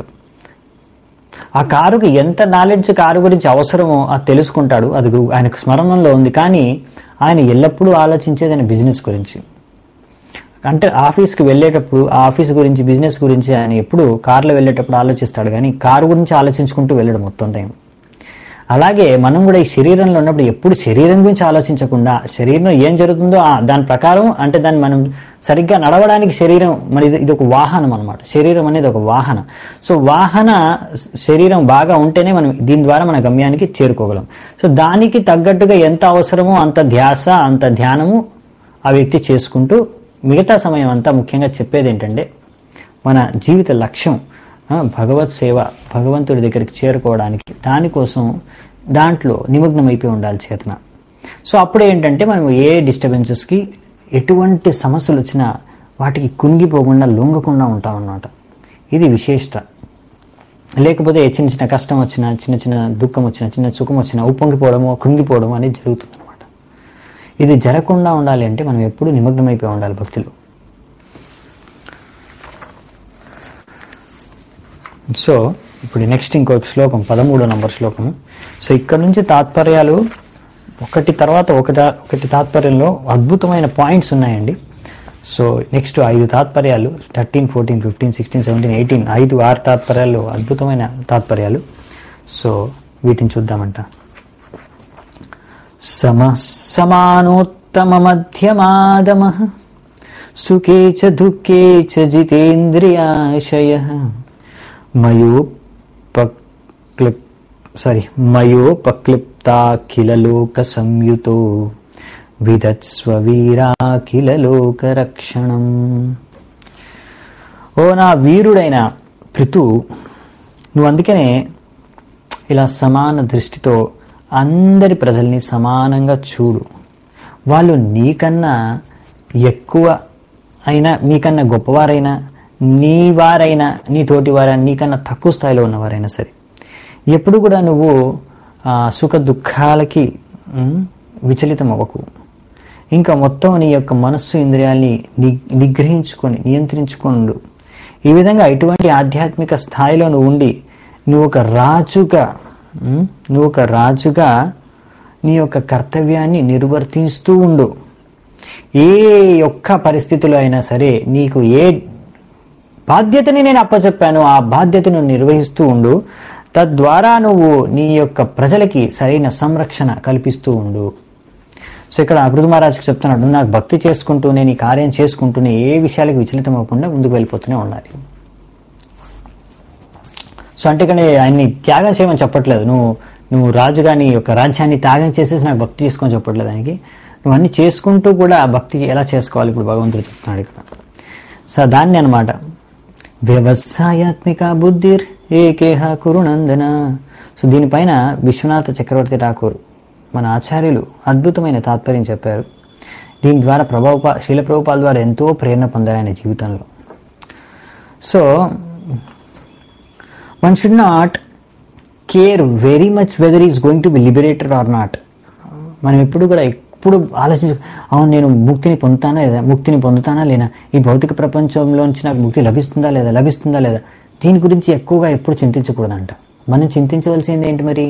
ఆ కారుకి ఎంత నాలెడ్జ్ కారు గురించి అవసరమో అది తెలుసుకుంటాడు అది గు- ఆయనకు స్మరణంలో ఉంది కానీ ఆయన ఎల్లప్పుడూ ఆలోచించేది ఆయన బిజినెస్ గురించి అంటే ఆఫీస్కి వెళ్ళేటప్పుడు ఆ ఆఫీస్ గురించి బిజినెస్ గురించి ఆయన ఎప్పుడు కార్లో వెళ్ళేటప్పుడు ఆలోచిస్తాడు కానీ కారు గురించి ఆలోచించుకుంటూ వెళ్ళడం మొత్తం టైం అలాగే మనం కూడా ఈ శరీరంలో ఉన్నప్పుడు ఎప్పుడు శరీరం గురించి ఆలోచించకుండా శరీరంలో ఏం జరుగుతుందో ఆ దాని ప్రకారం అంటే దాన్ని మనం సరిగ్గా నడవడానికి శరీరం మరి ఇది ఇది ఒక వాహనం అనమాట శరీరం అనేది ఒక వాహన సో వాహన శరీరం బాగా ఉంటేనే మనం దీని ద్వారా మన గమ్యానికి చేరుకోగలం సో దానికి తగ్గట్టుగా ఎంత అవసరమో అంత ధ్యాస అంత ధ్యానము ఆ వ్యక్తి చేసుకుంటూ మిగతా సమయం అంతా ముఖ్యంగా చెప్పేది ఏంటంటే మన జీవిత లక్ష్యం ఆ, భగవత్ సేవ భగవంతుడి దగ్గరికి చేరుకోవడానికి దానికోసం దాంట్లో నిమగ్నమైపోయి ఉండాలి చేతన సో అప్పుడు ఏంటంటే మనం ఏ డిస్టర్బెన్సెస్కి ఎటువంటి సమస్యలు వచ్చినా వాటికి కుంగిపోకుండా లొంగకుండా ఉంటాం అన్నమాట ఇది విశేషత లేకపోతే చిన్న చిన్న కష్టం వచ్చినా చిన్న చిన్న దుఃఖం వచ్చినా చిన్న సుఖం వచ్చినా ఉప్పొంగిపోవడమో కృంగిపోవడమో అనేది జరుగుతుంది అనమాట ఇది జరగకుండా ఉండాలి అంటే మనం ఎప్పుడు నిమగ్నమైపోయి ఉండాలి భక్తిలో సో ఇప్పుడు నెక్స్ట్ ఇంకొక శ్లోకం పదమూడో నంబర్ శ్లోకము సో ఇక్కడ నుంచి తాత్పర్యాలు ఒకటి తర్వాత ఒకట ఒకటి తాత్పర్యంలో అద్భుతమైన పాయింట్స్ ఉన్నాయండి సో నెక్స్ట్ ఐదు తాత్పర్యాలు thirteen fourteen fifteen sixteen seventeen eighteen ఐదు ఆరు తాత్పర్యాలు అద్భుతమైన తాత్పర్యాలు సో వీటిని చూద్దామంట సమ సమానోత్తమ మధ్యమాదమ సుఖే చ దుఃఖే చ జితేంద్రియాశయ మయోపక్లిప్ సారీ మయోపక్లిప్తాఖిలలోక సంయుతో విదత్స్వ వీరాఖిలలోకరక్షణం ఓ నా వీరుడైన పృథు నువ్వు అందుకనే ఇలా సమాన దృష్టితో అందరి ప్రజల్ని సమానంగా చూడు వాళ్ళు నీకన్నా ఎక్కువ అయినా నీకన్నా గొప్పవారైనా నీ వారైనా నీ తోటి వారైనా నీకన్నా తక్కువ స్థాయిలో ఉన్నవారైనా సరే ఎప్పుడు కూడా నువ్వు ఆ, సుఖ దుఃఖాలకి ఉమ్, విచలితం అవ్వకు ఇంకా మొత్తం నీ యొక్క మనస్సు ఇంద్రియాల్ని ని నిగ్రహించుకొని నియంత్రించుకుండు ఈ విధంగా ఇటువంటి ఆధ్యాత్మిక స్థాయిలో నువ్వు ఉండి నువ్వు ఒక రాజుగా ఉమ్, నువ్వు ఒక రాజుగా నీ యొక్క కర్తవ్యాన్ని నిర్వర్తిస్తూ ఉండు ఏ ఒక్క పరిస్థితిలో అయినా సరే నీకు ఏ బాధ్యతని నేను అప్పచెప్పాను ఆ బాధ్యతను నిర్వహిస్తూ ఉండు తద్వారా నువ్వు నీ యొక్క ప్రజలకి సరైన సంరక్షణ కల్పిస్తూ ఉండు సో ఇక్కడ అభివృద్ధి మహారాజుకి చెప్తున్నాడు నాకు భక్తి చేసుకుంటూ నేను ఈ కార్యం చేసుకుంటూనే ఏ విషయాలకు విచలితం అవ్వకుండా ముందుకు వెళ్ళిపోతూనే ఉండాలి సో అంటే ఇక్కడ ఆయన్ని త్యాగం చేయమని చెప్పట్లేదు నువ్వు నువ్వు రాజుగా నీ యొక్క రాజ్యాన్ని త్యాగం చేసేసి నాకు భక్తి చేసుకొని చెప్పట్లేదు ఆయనకి నువ్వు అన్ని చేసుకుంటూ కూడా భక్తి ఎలా చేసుకోవాలి ఇప్పుడు భగవంతుడు చెప్తున్నాడు ఇక్కడ సో దాన్ని అనమాట వ్యవసాయాత్మిక బుద్ధిర్ ఏకేహ కురునందన సో దీనిపైన విశ్వనాథ చక్రవర్తి ఠాకూర్ మన ఆచార్యులు అద్భుతమైన తాత్పర్యం చెప్పారు దీని ద్వారా ప్రభావ శీల ప్రభుపాల ద్వారా ఎంతో ప్రేరణ పొందారు ఆయన జీవితంలో so one should not care very much whether is going to be liberated or not మనం ఎప్పుడు కూడా ఎప్పుడు ఆలోచించు అవును నేను ముక్తిని పొందుతానా లేదా ముక్తిని పొందుతానా లేదా ఈ భౌతిక ప్రపంచంలోంచి నాకు ముక్తి లభిస్తుందా లేదా లభిస్తుందా లేదా దీని గురించి ఎక్కువగా ఎప్పుడు చింతించకూడదంట మనం చింతించవలసింది ఏంటి మరి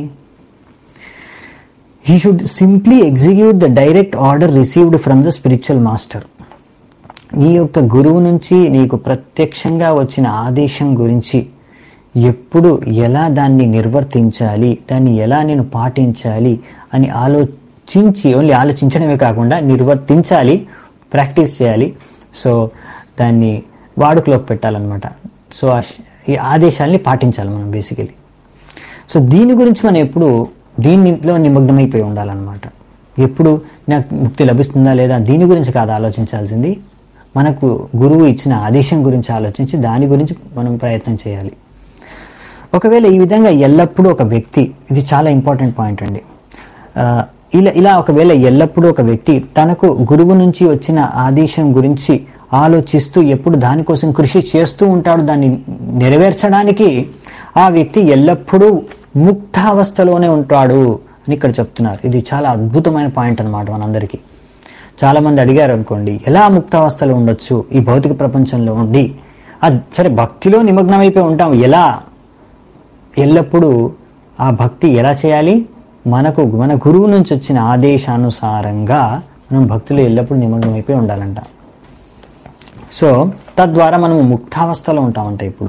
he should simply execute the direct order received from the spiritual master నీ యొక్క గురువు నుంచి నీకు ప్రత్యక్షంగా వచ్చిన ఆదేశం గురించి ఎప్పుడు ఎలా దాన్ని నిర్వర్తించాలి దాన్ని ఎలా నేను పాటించాలి అని ఆలోచించి ఓన్లీ ఆలోచించడమే కాకుండా నిర్వర్తించాలి ప్రాక్టీస్ చేయాలి సో దాన్ని వాడుకలోకి పెట్టాలన్నమాట సో ఆ శ- ఈ ఆదేశాల్ని పాటించాలి మనం బేసికలీ సో దీని గురించి మనం ఎప్పుడు దీనిలో నిమగ్నమైపోయి ఉండాలన్నమాట ఎప్పుడు నాకు ముక్తి లభిస్తుందా లేదా దీని గురించి కాదు ఆలోచించాల్సింది మనకు గురువు ఇచ్చిన ఆదేశం గురించి ఆలోచించి దాని గురించి మనం ప్రయత్నం చేయాలి ఒకవేళ ఈ విధంగా ఎల్లప్పుడూ ఒక వ్యక్తి ఇది చాలా ఇంపార్టెంట్ పాయింట్ అండి ఆ, ఇలా ఇలా ఒకవేళ ఎల్లప్పుడూ ఒక వ్యక్తి తనకు గురువు నుంచి వచ్చిన ఆదేశం గురించి ఆలోచిస్తూ ఎప్పుడు దానికోసం కృషి చేస్తూ ఉంటాడు దాన్ని నెరవేర్చడానికి ఆ వ్యక్తి ఎల్లప్పుడూ ముక్తావస్థలోనే ఉంటాడు అని ఇక్కడ చెప్తున్నారు ఇది చాలా అద్భుతమైన పాయింట్ అన్నమాట మనందరికీ చాలా మంది అడిగారు అనుకోండి ఎలా ముక్తావస్థలో ఉండొచ్చు ఈ భౌతిక ప్రపంచంలో ఉండి ఆ సరే భక్తిలో నిమగ్నమైపోయి ఉంటాం ఎలా ఎల్లప్పుడూ ఆ భక్తి ఎలా చేయాలి మనకు మన గురువు నుంచి వచ్చిన ఆదేశానుసారంగా మనం భక్తిలో ఎల్లప్పుడూ నిమగ్నమైపోయి ఉండాలంట సో తద్వారా మనము ముక్తావస్థలో ఉంటామంట ఇప్పుడు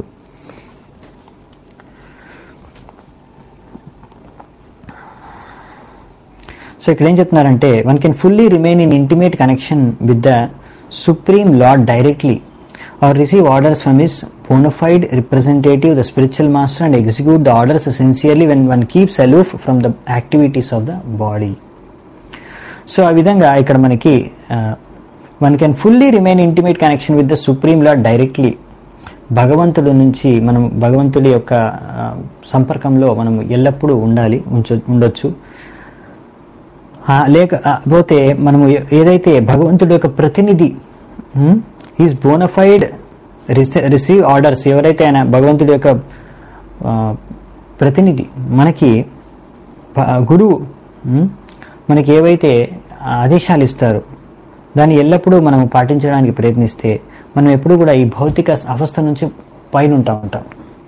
సో ఇక్కడ ఏం చెప్తున్నారంటే one can fully remain in intimate connection with the supreme lord directly or receive orders from his bona fide representative the spiritual master and execute the orders sincerely when one keeps aloof from the activities of the body so ఆ విధంగా ఇక్కడ మనకి one can fully remain intimate connection with the supreme lord directly భగవంతుడి నుంచి మనం భగవంతుడి యొక్క ఆ, సంపర్కంలో మనం ఎల్లప్పుడూ ఉండాలి ఉంచ ఉండొచ్చు ఆ, లేక ఆ, పోతే మనము ఏ- ఏదైతే భగవంతుడి యొక్క ప్రతినిధి ఈజ్ బోనఫైడ్ రిసీవ్ ఆర్డర్స్ ఎవరైతే ఆయన భగవంతుడి యొక్క ఆ, ప్రతినిధి మనకి ప- గురువు ఉమ్, మనకి ఏవైతే ఆదేశాలు ఇస్తారో దాన్ని ఎల్లప్పుడూ మనం పాటించడానికి ప్రయత్నిస్తే మనం ఎప్పుడు కూడా ఈ భౌతిక అవస్థ నుంచి పైన ఉంటా ఉంటాం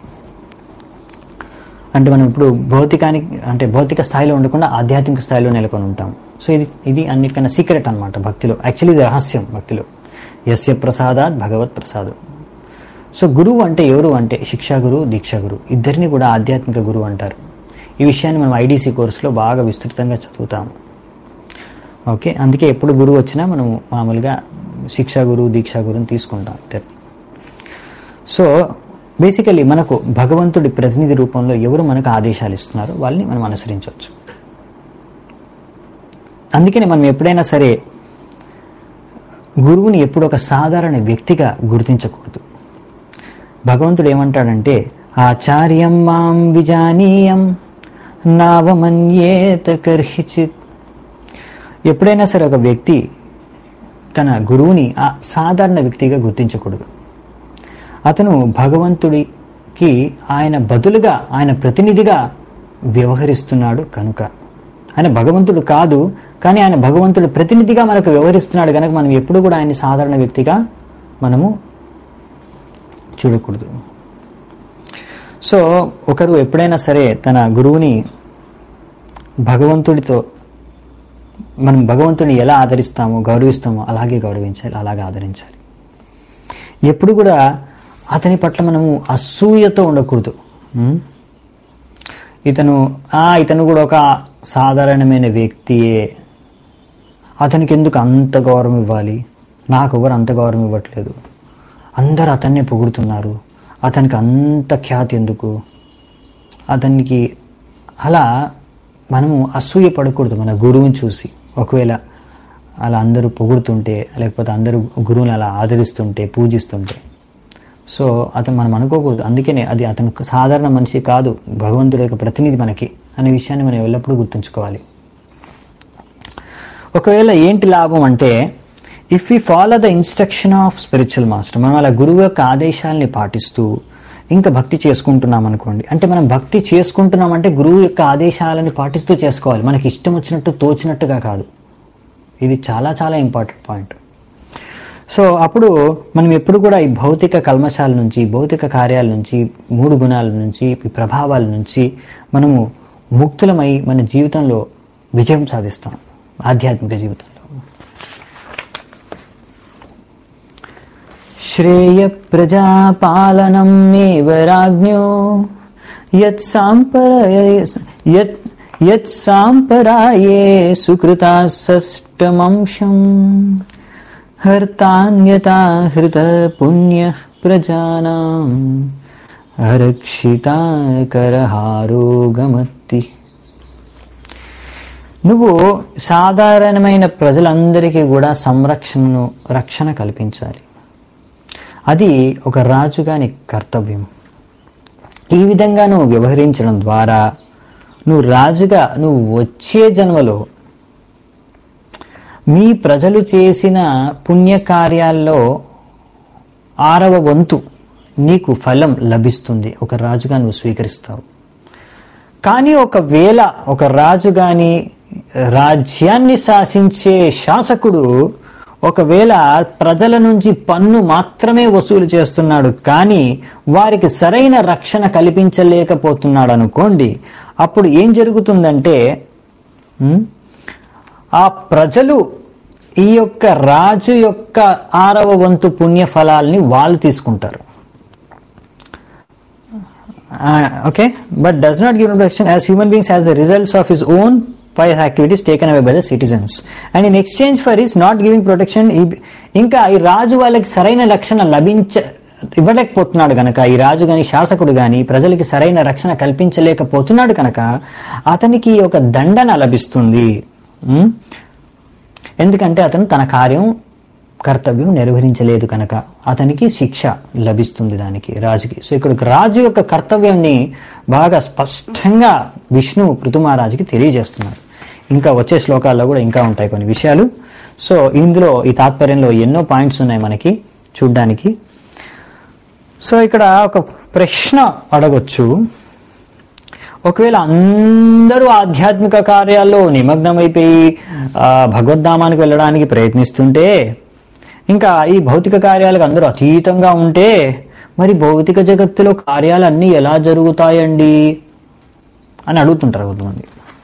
అంటే మనం ఇప్పుడు భౌతికానికి అంటే భౌతిక స్థాయిలో ఉండకుండా ఆధ్యాత్మిక స్థాయిలో నెలకొని ఉంటాం సో ఇది ఇది అన్నిటికన్నా సీక్రెట్ అన్నమాట భక్తిలో యాక్చువల్లీ ఇది రహస్యం భక్తిలో యస్య ప్రసాదాత్ భగవత్ ప్రసాదం సో గురువు అంటే ఎవరు అంటే శిక్షా గురువు దీక్షా గురువు ఇద్దరిని కూడా ఆధ్యాత్మిక గురువు అంటారు ఈ విషయాన్ని మనం ఐడీసీ కోర్సులో బాగా విస్తృతంగా చదువుతాము ఓకే అందుకే ఎప్పుడు గురువు వచ్చినా మనం మామూలుగా శిక్షా గురువు దీక్షా గురువుని తీసుకుంటాం ఇద్దరిని సో బేసికలీ మనకు భగవంతుడి ప్రతినిధి రూపంలో ఎవరు మనకు ఆదేశాలు ఇస్తున్నారో వాళ్ళని మనం అనుసరించవచ్చు అందుకని మనం ఎప్పుడైనా సరే గురువుని ఎప్పుడు ఒక సాధారణ వ్యక్తిగా గుర్తించకూడదు భగవంతుడు ఏమంటాడంటే ఆచార్యం మాం విజానీయం నావమన్యేత కర్హిచిత్ ఎప్పుడైనా సరే ఒక వ్యక్తి తన గురువుని ఆ సాధారణ వ్యక్తిగా గుర్తించకూడదు అతను భగవంతుడికి ఆయన బదులుగా ఆయన ప్రతినిధిగా వ్యవహరిస్తున్నాడు కనుక ఆయన భగవంతుడు కాదు కానీ ఆయన భగవంతుడు ప్రతినిధిగా మనకు వ్యవహరిస్తున్నాడు కనుక మనం ఎప్పుడు కూడా ఆయన సాధారణ వ్యక్తిగా మనము చూడకూడదు సో ఒకరు ఎప్పుడైనా సరే తన గురువుని భగవంతుడితో మనం భగవంతుని ఎలా ఆదరిస్తామో గౌరవిస్తామో అలాగే గౌరవించాలి అలాగే ఆదరించాలి ఎప్పుడు కూడా అతని పట్ల మనము అసూయతో ఉండకూడదు ఉం? ఇతను ఆ ఇతను కూడా ఒక సాధారణమైన వ్యక్తియే అతనికి ఎందుకు అంత గౌరవం ఇవ్వాలి నాకు ఎవరు అంత గౌరవం ఇవ్వట్లేదు అందరు అతన్నే పొగుడుతున్నారు అతనికి అంత ఖ్యాతి ఎందుకు అతనికి అలా మనము అసూయ పడకూడదు మన గురువుని చూసి ఒకవేళ అలా అందరూ పొగుడుతుంటే లేకపోతే అందరూ గురువుని అలా ఆదరిస్తుంటే పూజిస్తుంటే సో అతను మనం అనుకోకూడదు అందుకనే అది అతను సాధారణ మనిషి కాదు భగవంతుడి యొక్క ప్రతినిధి మనకి అనే విషయాన్ని మనం ఎల్లప్పుడూ గుర్తుంచుకోవాలి ఒకవేళ ఏంటి లాభం అంటే if we follow the instruction of spiritual master మనం అలా గురువు యొక్క ఆదేశాలని పాటిస్తూ ఇంకా భక్తి చేసుకుంటున్నాం అనుకోండి అంటే మనం భక్తి చేసుకుంటున్నాం అంటే గురువు యొక్క ఆదేశాలని పాటిస్తూ చేసుకోవాలి మనకి ఇష్టం వచ్చినట్టు తోచినట్టుగా కాదు ఇది చాలా చాలా ఇంపార్టెంట్ పాయింట్ సో అప్పుడు మనం ఎప్పుడు కూడా ఈ భౌతిక కల్మశాల నుంచి భౌతిక కార్యాల నుంచి మూడు గుణాల నుంచి ఈ ప్రభావాల నుంచి మనము ముక్తులమై మన జీవితంలో విజయం సాధిస్తాం ఆధ్యాత్మిక జీవితంలో శ్రేయ ప్రజాపాలనం ఏవ రాజ్ఞో యత్ సాంపరాయ యత్ యత్ సాంపరాయే సుకృతా షష్టమంశం హర్తాన్యతా హృత పుణ్య ప్రజానాం అరక్షితాకరహారోగమత్తి నువ్వు సాధారణమైన ప్రజలందరికీ కూడా సంరక్షణను రక్షణ కల్పించాలి అది ఒక రాజుగా నీ కర్తవ్యం ఈ విధంగా నువ్వు వ్యవహరించడం ద్వారా నువ్వు రాజుగా నువ్వు వచ్చే జన్మలో మీ ప్రజలు చేసిన పుణ్యకార్యాల్లో ఆరవ వంతు నీకు ఫలం లభిస్తుంది ఒక రాజుగా నువ్వు స్వీకరిస్తావు కానీ ఒకవేళ ఒక రాజు గాని రాజ్యాన్ని శాసించే శాసకుడు ఒకవేళ ప్రజల నుంచి పన్ను మాత్రమే వసూలు చేస్తున్నాడు కానీ వారికి సరైన రక్షణ కల్పించలేకపోతున్నాడు అనుకోండి అప్పుడు ఏం జరుగుతుందంటే ఉమ్, ఆ ప్రజలు ఈ యొక్క రాజు యొక్క ఆరవ వంతు పుణ్య ఫలాల్ని వాళ్ళు తీసుకుంటారు okay but does not give protection as human beings as the results of his own pious activities taken away by the citizens and in exchange for is not giving protection ఇంకా ఈ రాజు వాళ్ళకి సరైన రక్షణ లభించ ఇవ్వలేకపోతున్నాడు కనుక ఈ రాజు గాని శాసకుడు గాని ప్రజలకి సరైన రక్షణ కల్పించలేకపోతున్నాడు కనుక అతనికి ఒక దండన లభిస్తుంది ఉమ్? ఎందుకంటే అతను తన కార్యం కర్తవ్యం నిర్వహించలేదు కనుక అతనికి శిక్ష లభిస్తుంది దానికి రాజుకి సో ఇక్కడ రాజు యొక్క కర్తవ్యాన్ని బాగా స్పష్టంగా విష్ణు పృథుమహారాజుకి తెలియజేస్తున్నారు ఇంకా వచ్చే శ్లోకాల్లో కూడా ఇంకా ఉంటాయి కొన్ని విషయాలు సో ఇందులో ఈ తాత్పర్యంలో ఎన్నో పాయింట్స్ ఉన్నాయి మనకి చూడ్డానికి సో ఇక్కడ ఒక ప్రశ్న అడగొచ్చు ఒకవేళ అందరూ ఆధ్యాత్మిక కార్యాల్లో నిమగ్నమైపోయి ఆ, భగవద్ధామానికి వెళ్ళడానికి ప్రయత్నిస్తుంటే ఇంకా ఈ భౌతిక కార్యాలకు అందరూ అతీతంగా ఉంటే మరి భౌతిక జగత్తులో కార్యాలన్నీ ఎలా జరుగుతాయండి అని అడుగుతుంటారు కొంతమంది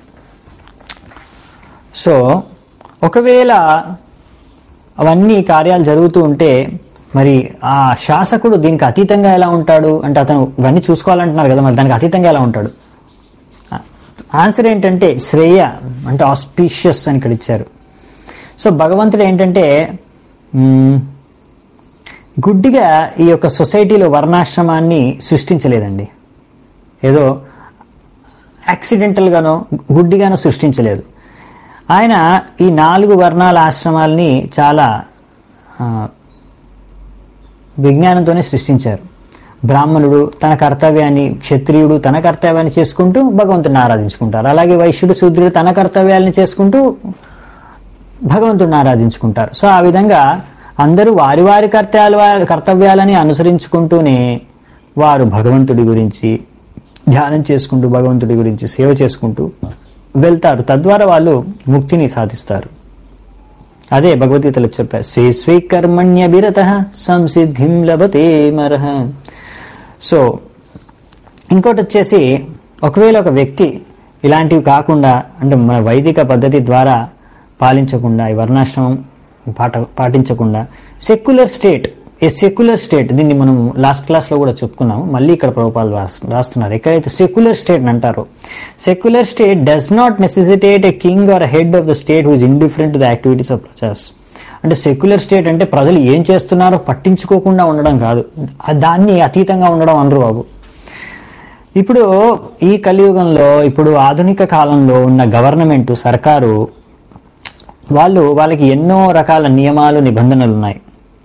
సో ఒకవేళ అవన్నీ కార్యాలు జరుగుతూ ఉంటే మరి ఆ శాసకుడు దీనికి అతీతంగా ఎలా ఉంటాడు అంటే అతను ఇవన్నీ చూసుకోవాలంటున్నారు కదా మరి దానికి అతీతంగా ఎలా ఉంటాడు ఆన్సర్ ఏంటంటే శ్రేయ అంటే ఆస్పీషియస్ అని ఇక్కడ ఇచ్చారు సో భగవంతుడు ఏంటంటే మ్మ్, గుడ్డిగా ఈ యొక్క సొసైటీలో వర్ణాశ్రమాన్ని సృష్టించలేదండి ఏదో యాక్సిడెంటల్గానో గుడ్డిగానో సృష్టించలేదు ఆయన ఈ నాలుగు వర్ణాల ఆశ్రమాల్ని చాలా ఆ, విజ్ఞానంతోనే సృష్టించారు బ్రాహ్మణుడు తన కర్తవ్యాన్ని క్షత్రియుడు తన కర్తవ్యాన్ని చేసుకుంటూ భగవంతుడిని ఆరాధించుకుంటారు అలాగే వైశ్యుడు శూద్రుడు తన కర్తవ్యాలను చేసుకుంటూ భగవంతుడిని ఆరాధించుకుంటారు సో ఆ విధంగా అందరూ వారి వారి కర్తవ్యాల కర్తవ్యాలని అనుసరించుకుంటూనే వారు భగవంతుడి గురించి ధ్యానం చేసుకుంటూ భగవంతుడి గురించి సేవ చేసుకుంటూ వెళ్తారు తద్వారా వాళ్ళు ముక్తిని సాధిస్తారు అదే భగవద్గీతలో చెప్పారు స్వే స్వే కర్మణ్య విరత సంసిద్ధిం లభతే మరహ సో ఇంకోటి వచ్చేసి ఒకవేళ ఒక వ్యక్తి ఇలాంటివి కాకుండా అంటే మన వైదిక పద్ధతి ద్వారా పాలించకుండా ఈ వర్ణాశ్రమం పాట పాటించకుండా secular state a secular state దీన్ని మనం లాస్ట్ క్లాస్లో కూడా చెప్పుకున్నాము మళ్ళీ ఇక్కడ ప్రభుపాలు రాస్తున్నారు ఎక్కడైతే సెక్యులర్ స్టేట్ అని అంటారో secular state does not necessitate a king or head of the state whose indifferent to the activities of ప్రజాస్ అంటే సెక్యులర్ స్టేట్ అంటే ప్రజలు ఏం చేస్తున్నారో పట్టించుకోకుండా ఉండడం కాదు ఆ దాన్ని అతీతంగా ఉండడం అనరు బాబు ఇప్పుడు ఈ కలియుగంలో ఇప్పుడు ఆధునిక కాలంలో ఉన్న గవర్నమెంట్ సర్కారు వాళ్ళు వాళ్ళకి ఎన్నో రకాల నియమాలు నిబంధనలు ఉన్నాయి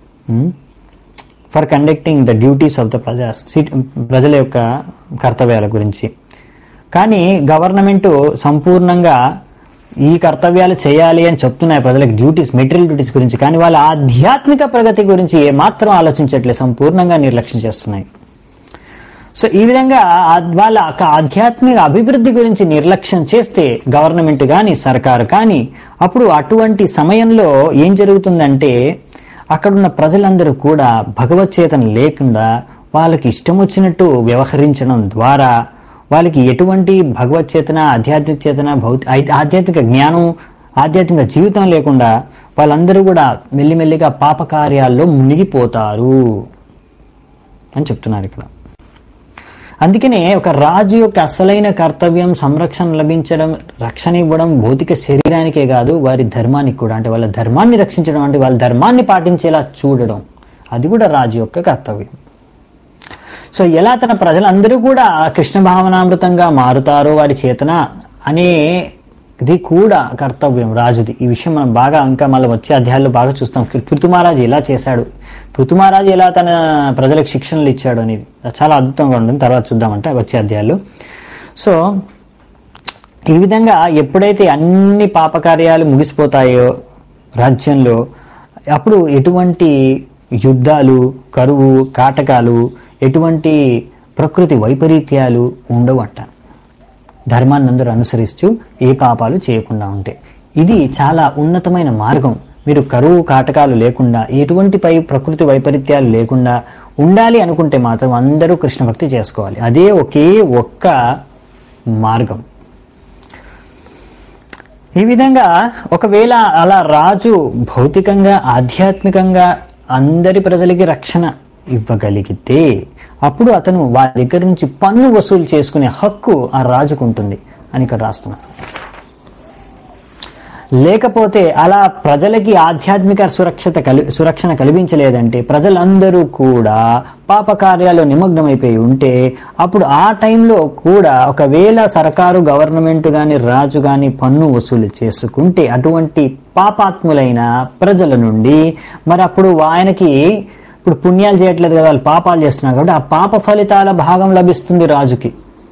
for conducting the duties of the ప్రజా ప్రజల యొక్క కర్తవ్యాల గురించి కానీ గవర్నమెంట్ సంపూర్ణంగా ఈ కర్తవ్యాలు చేయాలి అని చెప్తున్నాయి ప్రజలకు డ్యూటీస్ మెటీరియల్ డ్యూటీస్ గురించి కానీ వాళ్ళ ఆధ్యాత్మిక ప్రగతి గురించి ఏమాత్రం ఆలోచించట్లేదు సంపూర్ణంగా నిర్లక్ష్యం చేస్తున్నాయి సో ఈ విధంగా ఆ- వాళ్ళ ఒక ఆధ్యాత్మిక అభివృద్ధి గురించి నిర్లక్ష్యం చేస్తే గవర్నమెంట్ కానీ సర్కారు కానీ అప్పుడు అటువంటి సమయంలో ఏం జరుగుతుందంటే అక్కడున్న ప్రజలందరూ కూడా భగవచ్చేతన లేకుండా వాళ్ళకి ఇష్టం వచ్చినట్టు వ్యవహరించడం ద్వారా వాళ్ళకి ఎటువంటి భగవచ్చేతన ఆధ్యాత్మిక చేతన భౌతి ఐ- ఆధ్యాత్మిక జ్ఞానం ఆధ్యాత్మిక జీవితం లేకుండా వాళ్ళందరూ కూడా మెల్లిమెల్లిగా పాపకార్యాల్లో మునిగిపోతారు అని చెప్తున్నారు ఇక్కడ అందుకనే ఒక రాజు యొక్క అసలైన కర్తవ్యం సంరక్షణ లభించడం రక్షణ ఇవ్వడం భౌతిక శరీరానికే కాదు వారి ధర్మానికి కూడా అంటే వాళ్ళ ధర్మాన్ని రక్షించడం అంటే వాళ్ళ ధర్మాన్ని పాటించేలా చూడడం అది కూడా రాజు యొక్క కర్తవ్యం సో ఎలా తన ప్రజలందరూ కూడా కృష్ణ భావనామృతంగా మారుతారో వారి చేతన అనేది కూడా కర్తవ్యం రాజుది ఈ విషయం మనం బాగా ఇంకా మళ్ళీ వచ్చే అధ్యాయాల్లో బాగా చూస్తాం పృథుమహారాజు ఎలా చేశాడు పృథుమహారాజు ఎలా తన ప్రజలకు శిక్షణలు ఇచ్చాడు అనేది చాలా అద్భుతంగా ఉంటుంది తర్వాత చూద్దామంటే వచ్చే అధ్యాయాలు సో ఈ విధంగా ఎప్పుడైతే అన్ని పాపకార్యాలు ముగిసిపోతాయో రాజ్యంలో అప్పుడు ఎటువంటి యుద్ధాలు కరువు కాటకాలు ఎటువంటి ప్రకృతి వైపరీత్యాలు ఉండవు అంటారు ధర్మాన్ని అందరూ అనుసరిస్తూ ఏ పాపాలు చేయకుండా ఉంటే ఇది చాలా ఉన్నతమైన మార్గం మీరు కరువు కాటకాలు లేకుండా ఎటువంటి పై ప్రకృతి వైపరీత్యాలు లేకుండా ఉండాలి అనుకుంటే మాత్రం అందరూ కృష్ణ భక్తి చేసుకోవాలి అదే ఒకే ఒక్క మార్గం ఈ విధంగా ఒకవేళ అలా రాజు భౌతికంగా ఆధ్యాత్మికంగా అందరి ప్రజలకి రక్షణ ఇవ్వగలిగితే అప్పుడు అతను వారి దగ్గర నుంచి పన్ను వసూలు చేసుకునే హక్కు ఆ రాజుకు ఉంటుంది అని ఇక్కడ రాస్తున్నాను లేకపోతే అలా ప్రజలకి ఆధ్యాత్మిక సురక్షత కలి సురక్షణ కల్పించలేదంటే ప్రజలందరూ కూడా పాపకార్యాల్లో నిమగ్నమైపోయి ఉంటే అప్పుడు ఆ టైంలో కూడా ఒకవేళ సర్కారు గవర్నమెంట్ కానీ రాజు కానీ పన్ను వసూలు చేసుకుంటే అటువంటి పాపాత్ములైన ప్రజల నుండి మరి అప్పుడు ఆయనకి ఇప్పుడు పుణ్యాలు చేయట్లేదు కదా వాళ్ళు పాపాలు చేస్తున్నారు కాబట్టి ఆ పాప ఫలితాల భాగం లభిస్తుంది రాజుకి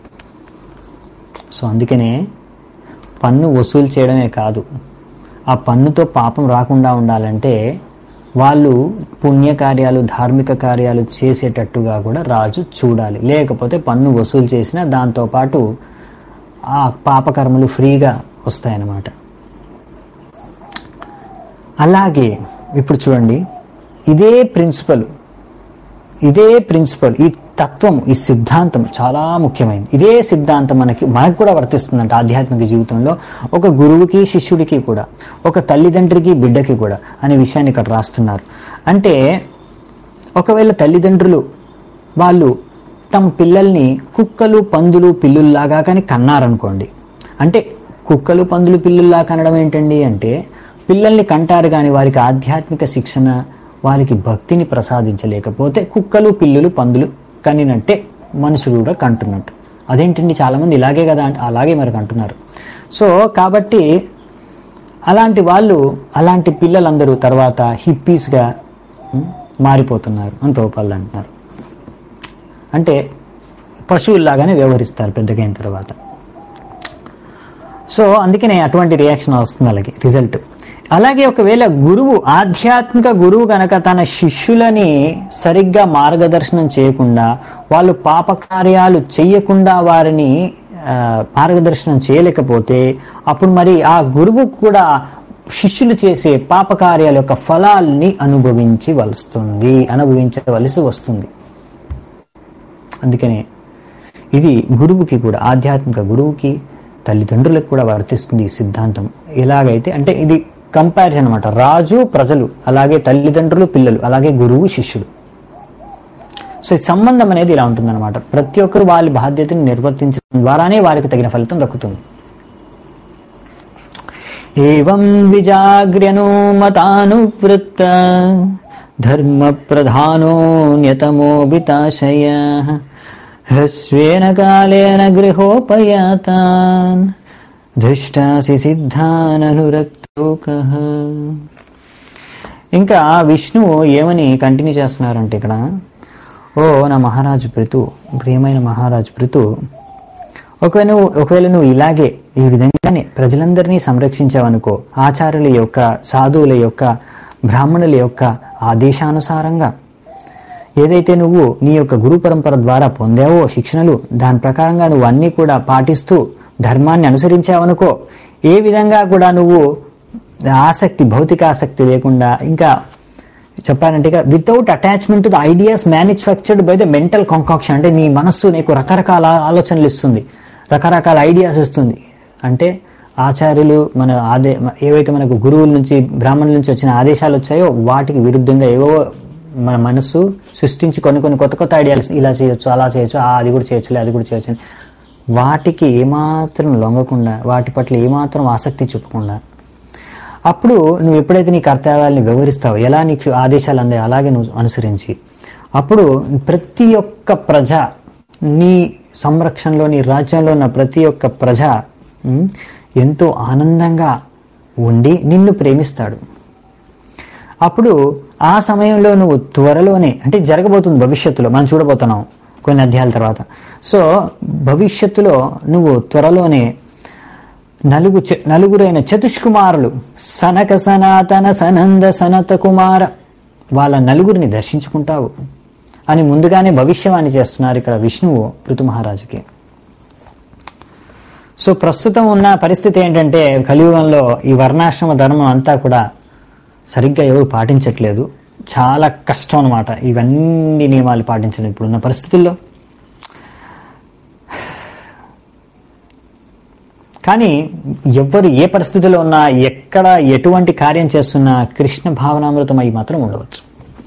సో అందుకనే పన్ను వసూలు చేయడమే కాదు ఆ పన్నుతో పాపం రాకుండా ఉండాలంటే వాళ్ళు పుణ్యకార్యాలు ధార్మిక కార్యాలు చేసేటట్టుగా కూడా రాజు చూడాలి లేకపోతే పన్ను వసూలు చేసినా దాంతోపాటు ఆ పాపకర్మలు ఫ్రీగా వస్తాయన్నమాట అలాగే ఇప్పుడు చూడండి ఇదే ప్రిన్సిపల్ ఇదే ప్రిన్సిపల్ ఈ తత్వం ఈ సిద్ధాంతం చాలా ముఖ్యమైనది ఇదే సిద్ధాంతం మనకి మనకు కూడా వర్తిస్తుందంట ఆధ్యాత్మిక జీవితంలో ఒక గురువుకి శిష్యుడికి కూడా ఒక తల్లిదండ్రికి బిడ్డకి కూడా అనే విషయాన్ని ఇక్కడ రాస్తున్నారు అంటే ఒకవేళ తల్లిదండ్రులు వాళ్ళు తమ పిల్లల్ని కుక్కలు పందులు పిల్లుల్లాగా కానీ కన్నారనుకోండి అంటే కుక్కలు పందులు పిల్లుల్లా కనడం ఏంటండి అంటే పిల్లల్ని కంటారు కానీ వారికి ఆధ్యాత్మిక శిక్షణ వారికి భక్తిని ప్రసాదించలేకపోతే కుక్కలు పిల్లులు పందులు కనినట్టే మనుషులు కూడా కంటున్నట్టు అదేంటండి చాలామంది ఇలాగే కదా అంటే అలాగే మరి కంటున్నారు సో కాబట్టి అలాంటి వాళ్ళు అలాంటి పిల్లలందరూ తర్వాత హిప్పీస్గా ఉం, మారిపోతున్నారు అని ప్రభుపాలు అంటున్నారు అంటే పశువుల్లాగానే వ్యవహరిస్తారు పెద్దగైన తర్వాత సో అందుకనే అటువంటి రియాక్షన్ వస్తుంది అలాగే రిజల్ట్ అలాగే ఒకవేళ గురువు ఆధ్యాత్మిక గురువు గనక తన శిష్యులని సరిగ్గా మార్గదర్శనం చేయకుండా వాళ్ళు పాపకార్యాలు చెయ్యకుండా వారిని ఆ, మార్గదర్శనం చేయలేకపోతే అప్పుడు మరి ఆ గురువు కూడా శిష్యులు చేసే పాపకార్యాల యొక్క ఫలాల్ని అనుభవించి వస్తుంది అనుభవించవలసి వస్తుంది అందుకనే ఇది గురువుకి కూడా ఆధ్యాత్మిక గురువుకి తల్లిదండ్రులకు కూడా వర్తిస్తుంది ఈ సిద్ధాంతం ఎలాగైతే అంటే ఇది కంపారిజన్ అనమాట రాజు ప్రజలు అలాగే తల్లిదండ్రులు పిల్లలు అలాగే గురువు శిష్యుడు సో ఈ సంబంధం అనేది ఇలా ఉంటుందన్నమాట ప్రతి ఒక్కరు వాళ్ళ బాధ్యతను నిర్వర్తించడం ద్వారానే వారికి తగిన ఫలితం దక్కుతుంది ఏం విజాగ్ర్యను మతానువృత్త ధర్మ ప్రధానో న్యతమోబితాశయ హ్రస్వేన కాలేన గృహోపయాతాన్ దృష్టాసి సిద్ధాననురక్తోక ఇంకా విష్ణువు ఏమని కంటిన్యూ చేస్తున్నారంటే ఇక్కడ ఓ నా మహారాజు పృతు ప్రియమైన మహారాజు పృతు ఒకవేళ నువ్వు ఒకవేళ నువ్వు ఇలాగే ఈ విధంగానే ప్రజలందరినీ సంరక్షించావనుకో ఆచార్యుల యొక్క సాధువుల యొక్క బ్రాహ్మణుల యొక్క ఆదేశానుసారంగా ఏదైతే నువ్వు నీ యొక్క గురు పరంపర ద్వారా పొందావో శిక్షణలు దాని ప్రకారంగా నువ్వు అన్నీ కూడా పాటిస్తూ ధర్మాన్ని అనుసరించావనుకో ఏ విధంగా కూడా నువ్వు ఆసక్తి భౌతిక ఆసక్తి లేకుండా ఇంకా చెప్పాలంటే ఇక్కడ without attachment to the ideas manufactured by the mental concoction అంటే నీ మనస్సు నీకు రకరకాల ఆలోచనలు ఇస్తుంది రకరకాల ఐడియాస్ ఇస్తుంది అంటే ఆచార్యులు మన ఆదే ఏవైతే మనకు గురువుల నుంచి బ్రాహ్మణుల నుంచి వచ్చిన ఆదేశాలు వచ్చాయో వాటికి విరుద్ధంగా ఏవో మన మనసు సృష్టించి కొన్ని కొన్ని కొత్త కొత్త ఐడియాలు ఇలా చేయొచ్చు అలా చేయొచ్చు ఆ, అది కూడా చేయొచ్చు అది కూడా చేయొచ్చు అని వాటికి ఏమాత్రం లొంగకుండా వాటి పట్ల ఏమాత్రం ఆసక్తి చూపకుండా అప్పుడు నువ్వు ఎప్పుడైతే నీ కర్తవ్యాలని వివరిస్తావో ఎలా నీకు ఆదేశాలు అందాయో అలాగే నువ్వు అనుసరించి అప్పుడు ప్రతి ఒక్క ప్రజ నీ సంరక్షణలో నీ రాజ్యంలో ఉన్న ప్రతి ఒక్క ప్రజ ఉమ్, ఎంతో ఆనందంగా ఉండి నిన్ను ప్రేమిస్తాడు అప్పుడు ఆ సమయంలో నువ్వు త్వరలోనే అంటే జరగబోతుంది భవిష్యత్తులో మనం చూడబోతున్నాం కొన్ని అధ్యాయాల తర్వాత సో భవిష్యత్తులో నువ్వు త్వరలోనే నలుగు చ- నలుగురైన చతుష్కుమారులు సనక సనాతన సనంద సనత కుమార వాళ్ళ నలుగురిని దర్శించుకుంటావు అని ముందుగానే భవిష్యవాణి చేస్తున్నారు ఇక్కడ విష్ణువు పృథు మహారాజుకి సో ప్రస్తుతం ఉన్న పరిస్థితి ఏంటంటే కలియుగంలో ఈ వర్ణాశ్రమ ధర్మం అంతా కూడా సరిగ్గా ఎవరు పాటించట్లేదు చాలా కష్టం అనమాట ఇవన్నీ నియమాలు పాటించడం ఇప్పుడున్న పరిస్థితుల్లో కానీ ఎవ్వరు ఏ పరిస్థితిలో ఉన్నా ఎక్కడ ఎటువంటి కార్యం చేస్తున్నా కృష్ణ భావనామృతం అయి మాత్రం ఉండవచ్చు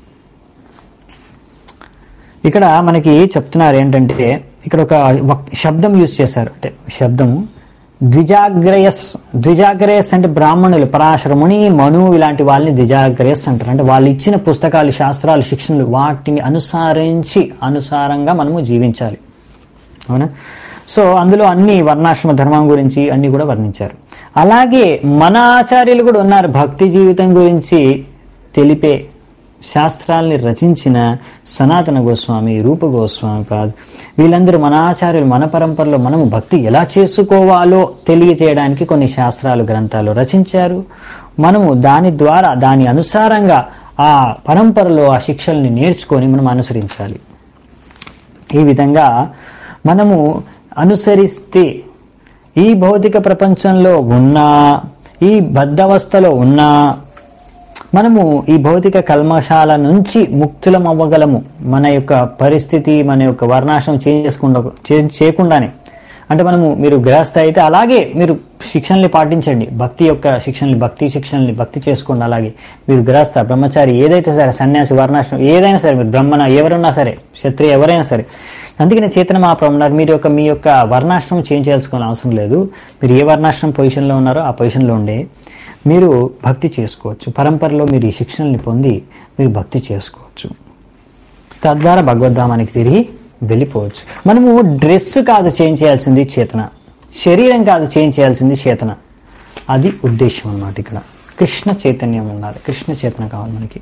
ఇక్కడ మనకి చెప్తున్నారు ఏంటంటే ఇక్కడ ఒక వక్- శబ్దం యూజ్ చేశారు అంటే శబ్దము ద్విజాగ్రయస్ ద్విజాగ్రయస్ అంటే బ్రాహ్మణులు పరాశరముని మను ఇలాంటి వాళ్ళని ద్విజాగ్రయస్ అంటారు అంటే వాళ్ళు ఇచ్చిన పుస్తకాలు శాస్త్రాలు శిక్షణలు వాటిని అనుసరించి అనుసారంగా మనము జీవించాలి అవునా సో అందులో అన్ని వర్ణాశ్రమ ధర్మం గురించి అన్ని కూడా వర్ణించారు అలాగే మన ఆచార్యులు కూడా ఉన్నారు భక్తి జీవితం గురించి తెలిపే శాస్త్రాల్ని రచించిన సనాతన గోస్వామి రూప గోస్వామి కాదు వీళ్ళందరూ మన ఆచార్యులు మన పరంపరలో మనము భక్తి ఎలా చేసుకోవాలో తెలియజేయడానికి కొన్ని శాస్త్రాలు గ్రంథాలు రచించారు మనము దాని ద్వారా దాని అనుసారంగా ఆ పరంపరలో ఆ శిక్షల్ని నేర్చుకొని మనం అనుసరించాలి ఈ విధంగా మనము అనుసరిస్తే ఈ భౌతిక ప్రపంచంలో ఉన్నా ఈ బద్ధవస్థలో ఉన్నా మనము ఈ భౌతిక కల్మషాల నుంచి ముక్తులం అవ్వగలము మన యొక్క పరిస్థితి మన యొక్క వర్ణాశ్రమం చేంజ్ చేసుకుండా చేంజ్ చేయకుండానే అంటే మనము మీరు గృహస్థ అయితే అలాగే మీరు శిక్షణల్ని పాటించండి భక్తి యొక్క శిక్షణని భక్తి శిక్షణల్ని భక్తి చేసుకోండి అలాగే మీరు గృహస్థ బ్రహ్మచారి ఏదైతే సరే సన్యాసి వర్ణాశ్రమం ఏదైనా సరే మీరు బ్రహ్మణ ఎవరున్నా సరే క్షత్రియ ఎవరైనా సరే అందుకనే చేతన మహాప్రభు ఉన్నారు మీరు యొక్క మీ యొక్క వర్ణాశ్రమం చేంజ్ చేసుకోవాల్సిన అవసరం లేదు మీరు ఏ వర్ణాశ్రమం పొజిషన్లో ఉన్నారో ఆ పొజిషన్లో ఉండే మీరు భక్తి చేసుకోవచ్చు పరంపరలో మీరు ఈ శిక్షణల్ని పొంది మీరు భక్తి చేసుకోవచ్చు తద్వారా భగవద్ధామానికి తిరిగి వెళ్ళిపోవచ్చు మనము డ్రెస్ కాదు చేంజ్ చేయాల్సింది చేతన శరీరం కాదు చేంజ్ చేయాల్సింది చేతన అది ఉద్దేశం అన్నమాట ఇక్కడ కృష్ణ చైతన్యం ఉండాలి కృష్ణ చేతన కావాలి మనకి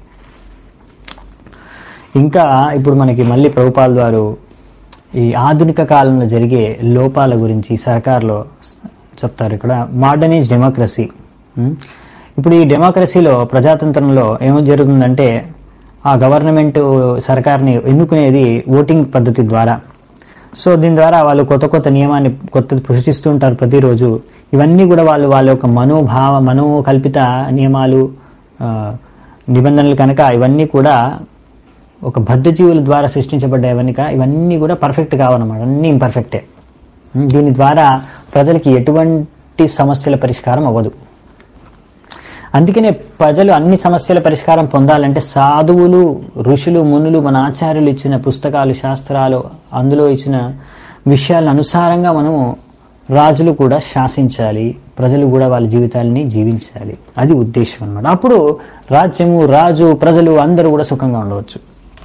ఇంకా ఇప్పుడు మనకి మళ్ళీ ప్రభుపాల్ వారు ఈ ఆధునిక కాలంలో జరిగే లోపాల గురించి సర్కార్లో చెప్తారు ఇక్కడ మోడర్నైజ్ డెమోక్రసీ ఉం? ఇప్పుడు ఈ డెమోక్రసీలో ప్రజాతంత్రంలో ఏమో జరుగుతుందంటే ఆ గవర్నమెంట్ సర్కార్ని ఎన్నుకునేది ఓటింగ్ పద్ధతి ద్వారా సో దీని ద్వారా వాళ్ళు కొత్త కొత్త నియమాన్ని కొత్తది సృష్టిస్తూ ఉంటారు ప్రతిరోజు ఇవన్నీ కూడా వాళ్ళు వాళ్ళ యొక్క మనోభావ మనోకల్పిత నియమాలు ఆ, నిబంధనలు కనుక ఇవన్నీ కూడా ఒక బద్ధజీవుల ద్వారా సృష్టించబడ్డాయవన్నీ కా- ఇవన్నీ కూడా పర్ఫెక్ట్ కావన్నమాట అన్నీ ఇంపర్ఫెక్టే ఉం, దీని ద్వారా ప్రజలకి ఎటువంటి సమస్యల పరిష్కారం అవ్వదు అందుకనే ప్రజలు అన్ని సమస్యల పరిష్కారం పొందాలంటే సాధువులు ఋషులు మునులు మన ఆచార్యులు ఇచ్చిన పుస్తకాలు శాస్త్రాలు అందులో ఇచ్చిన విషయాల అనుసారంగా మనము రాజులు కూడా శాసించాలి ప్రజలు కూడా వాళ్ళ జీవితాలని జీవించాలి అది ఉద్దేశం అన్నమాట అప్పుడు రాజ్యము రాజు ప్రజలు అందరూ కూడా సుఖంగా ఉండవచ్చు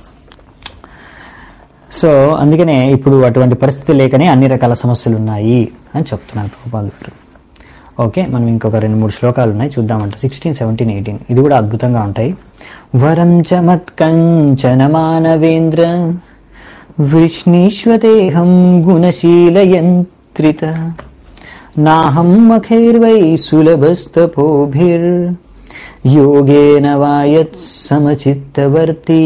సో అందుకనే ఇప్పుడు అటువంటి పరిస్థితి లేకనే అన్ని రకాల సమస్యలు ఉన్నాయి అని చెప్తున్నారు ప్రభుపాల్ గారు ఓకే మనం ఇంకొక రెండు మూడు శ్లోకాలు ఉన్నాయి చూద్దామంట సిక్స్టీన్ సెవెంటీన్ ఎయిటీన్ ఇది కూడా అద్భుతంగా ఉంటాయి వరం చమత్కంచన మానవేంద్ర వృష్ణీష్వతేహం గుణశీలయంత్రిత నాహం మఖైర్వై సులభస్తపోభిర్ యోగేన వాయత్ సమచిత్తవర్తి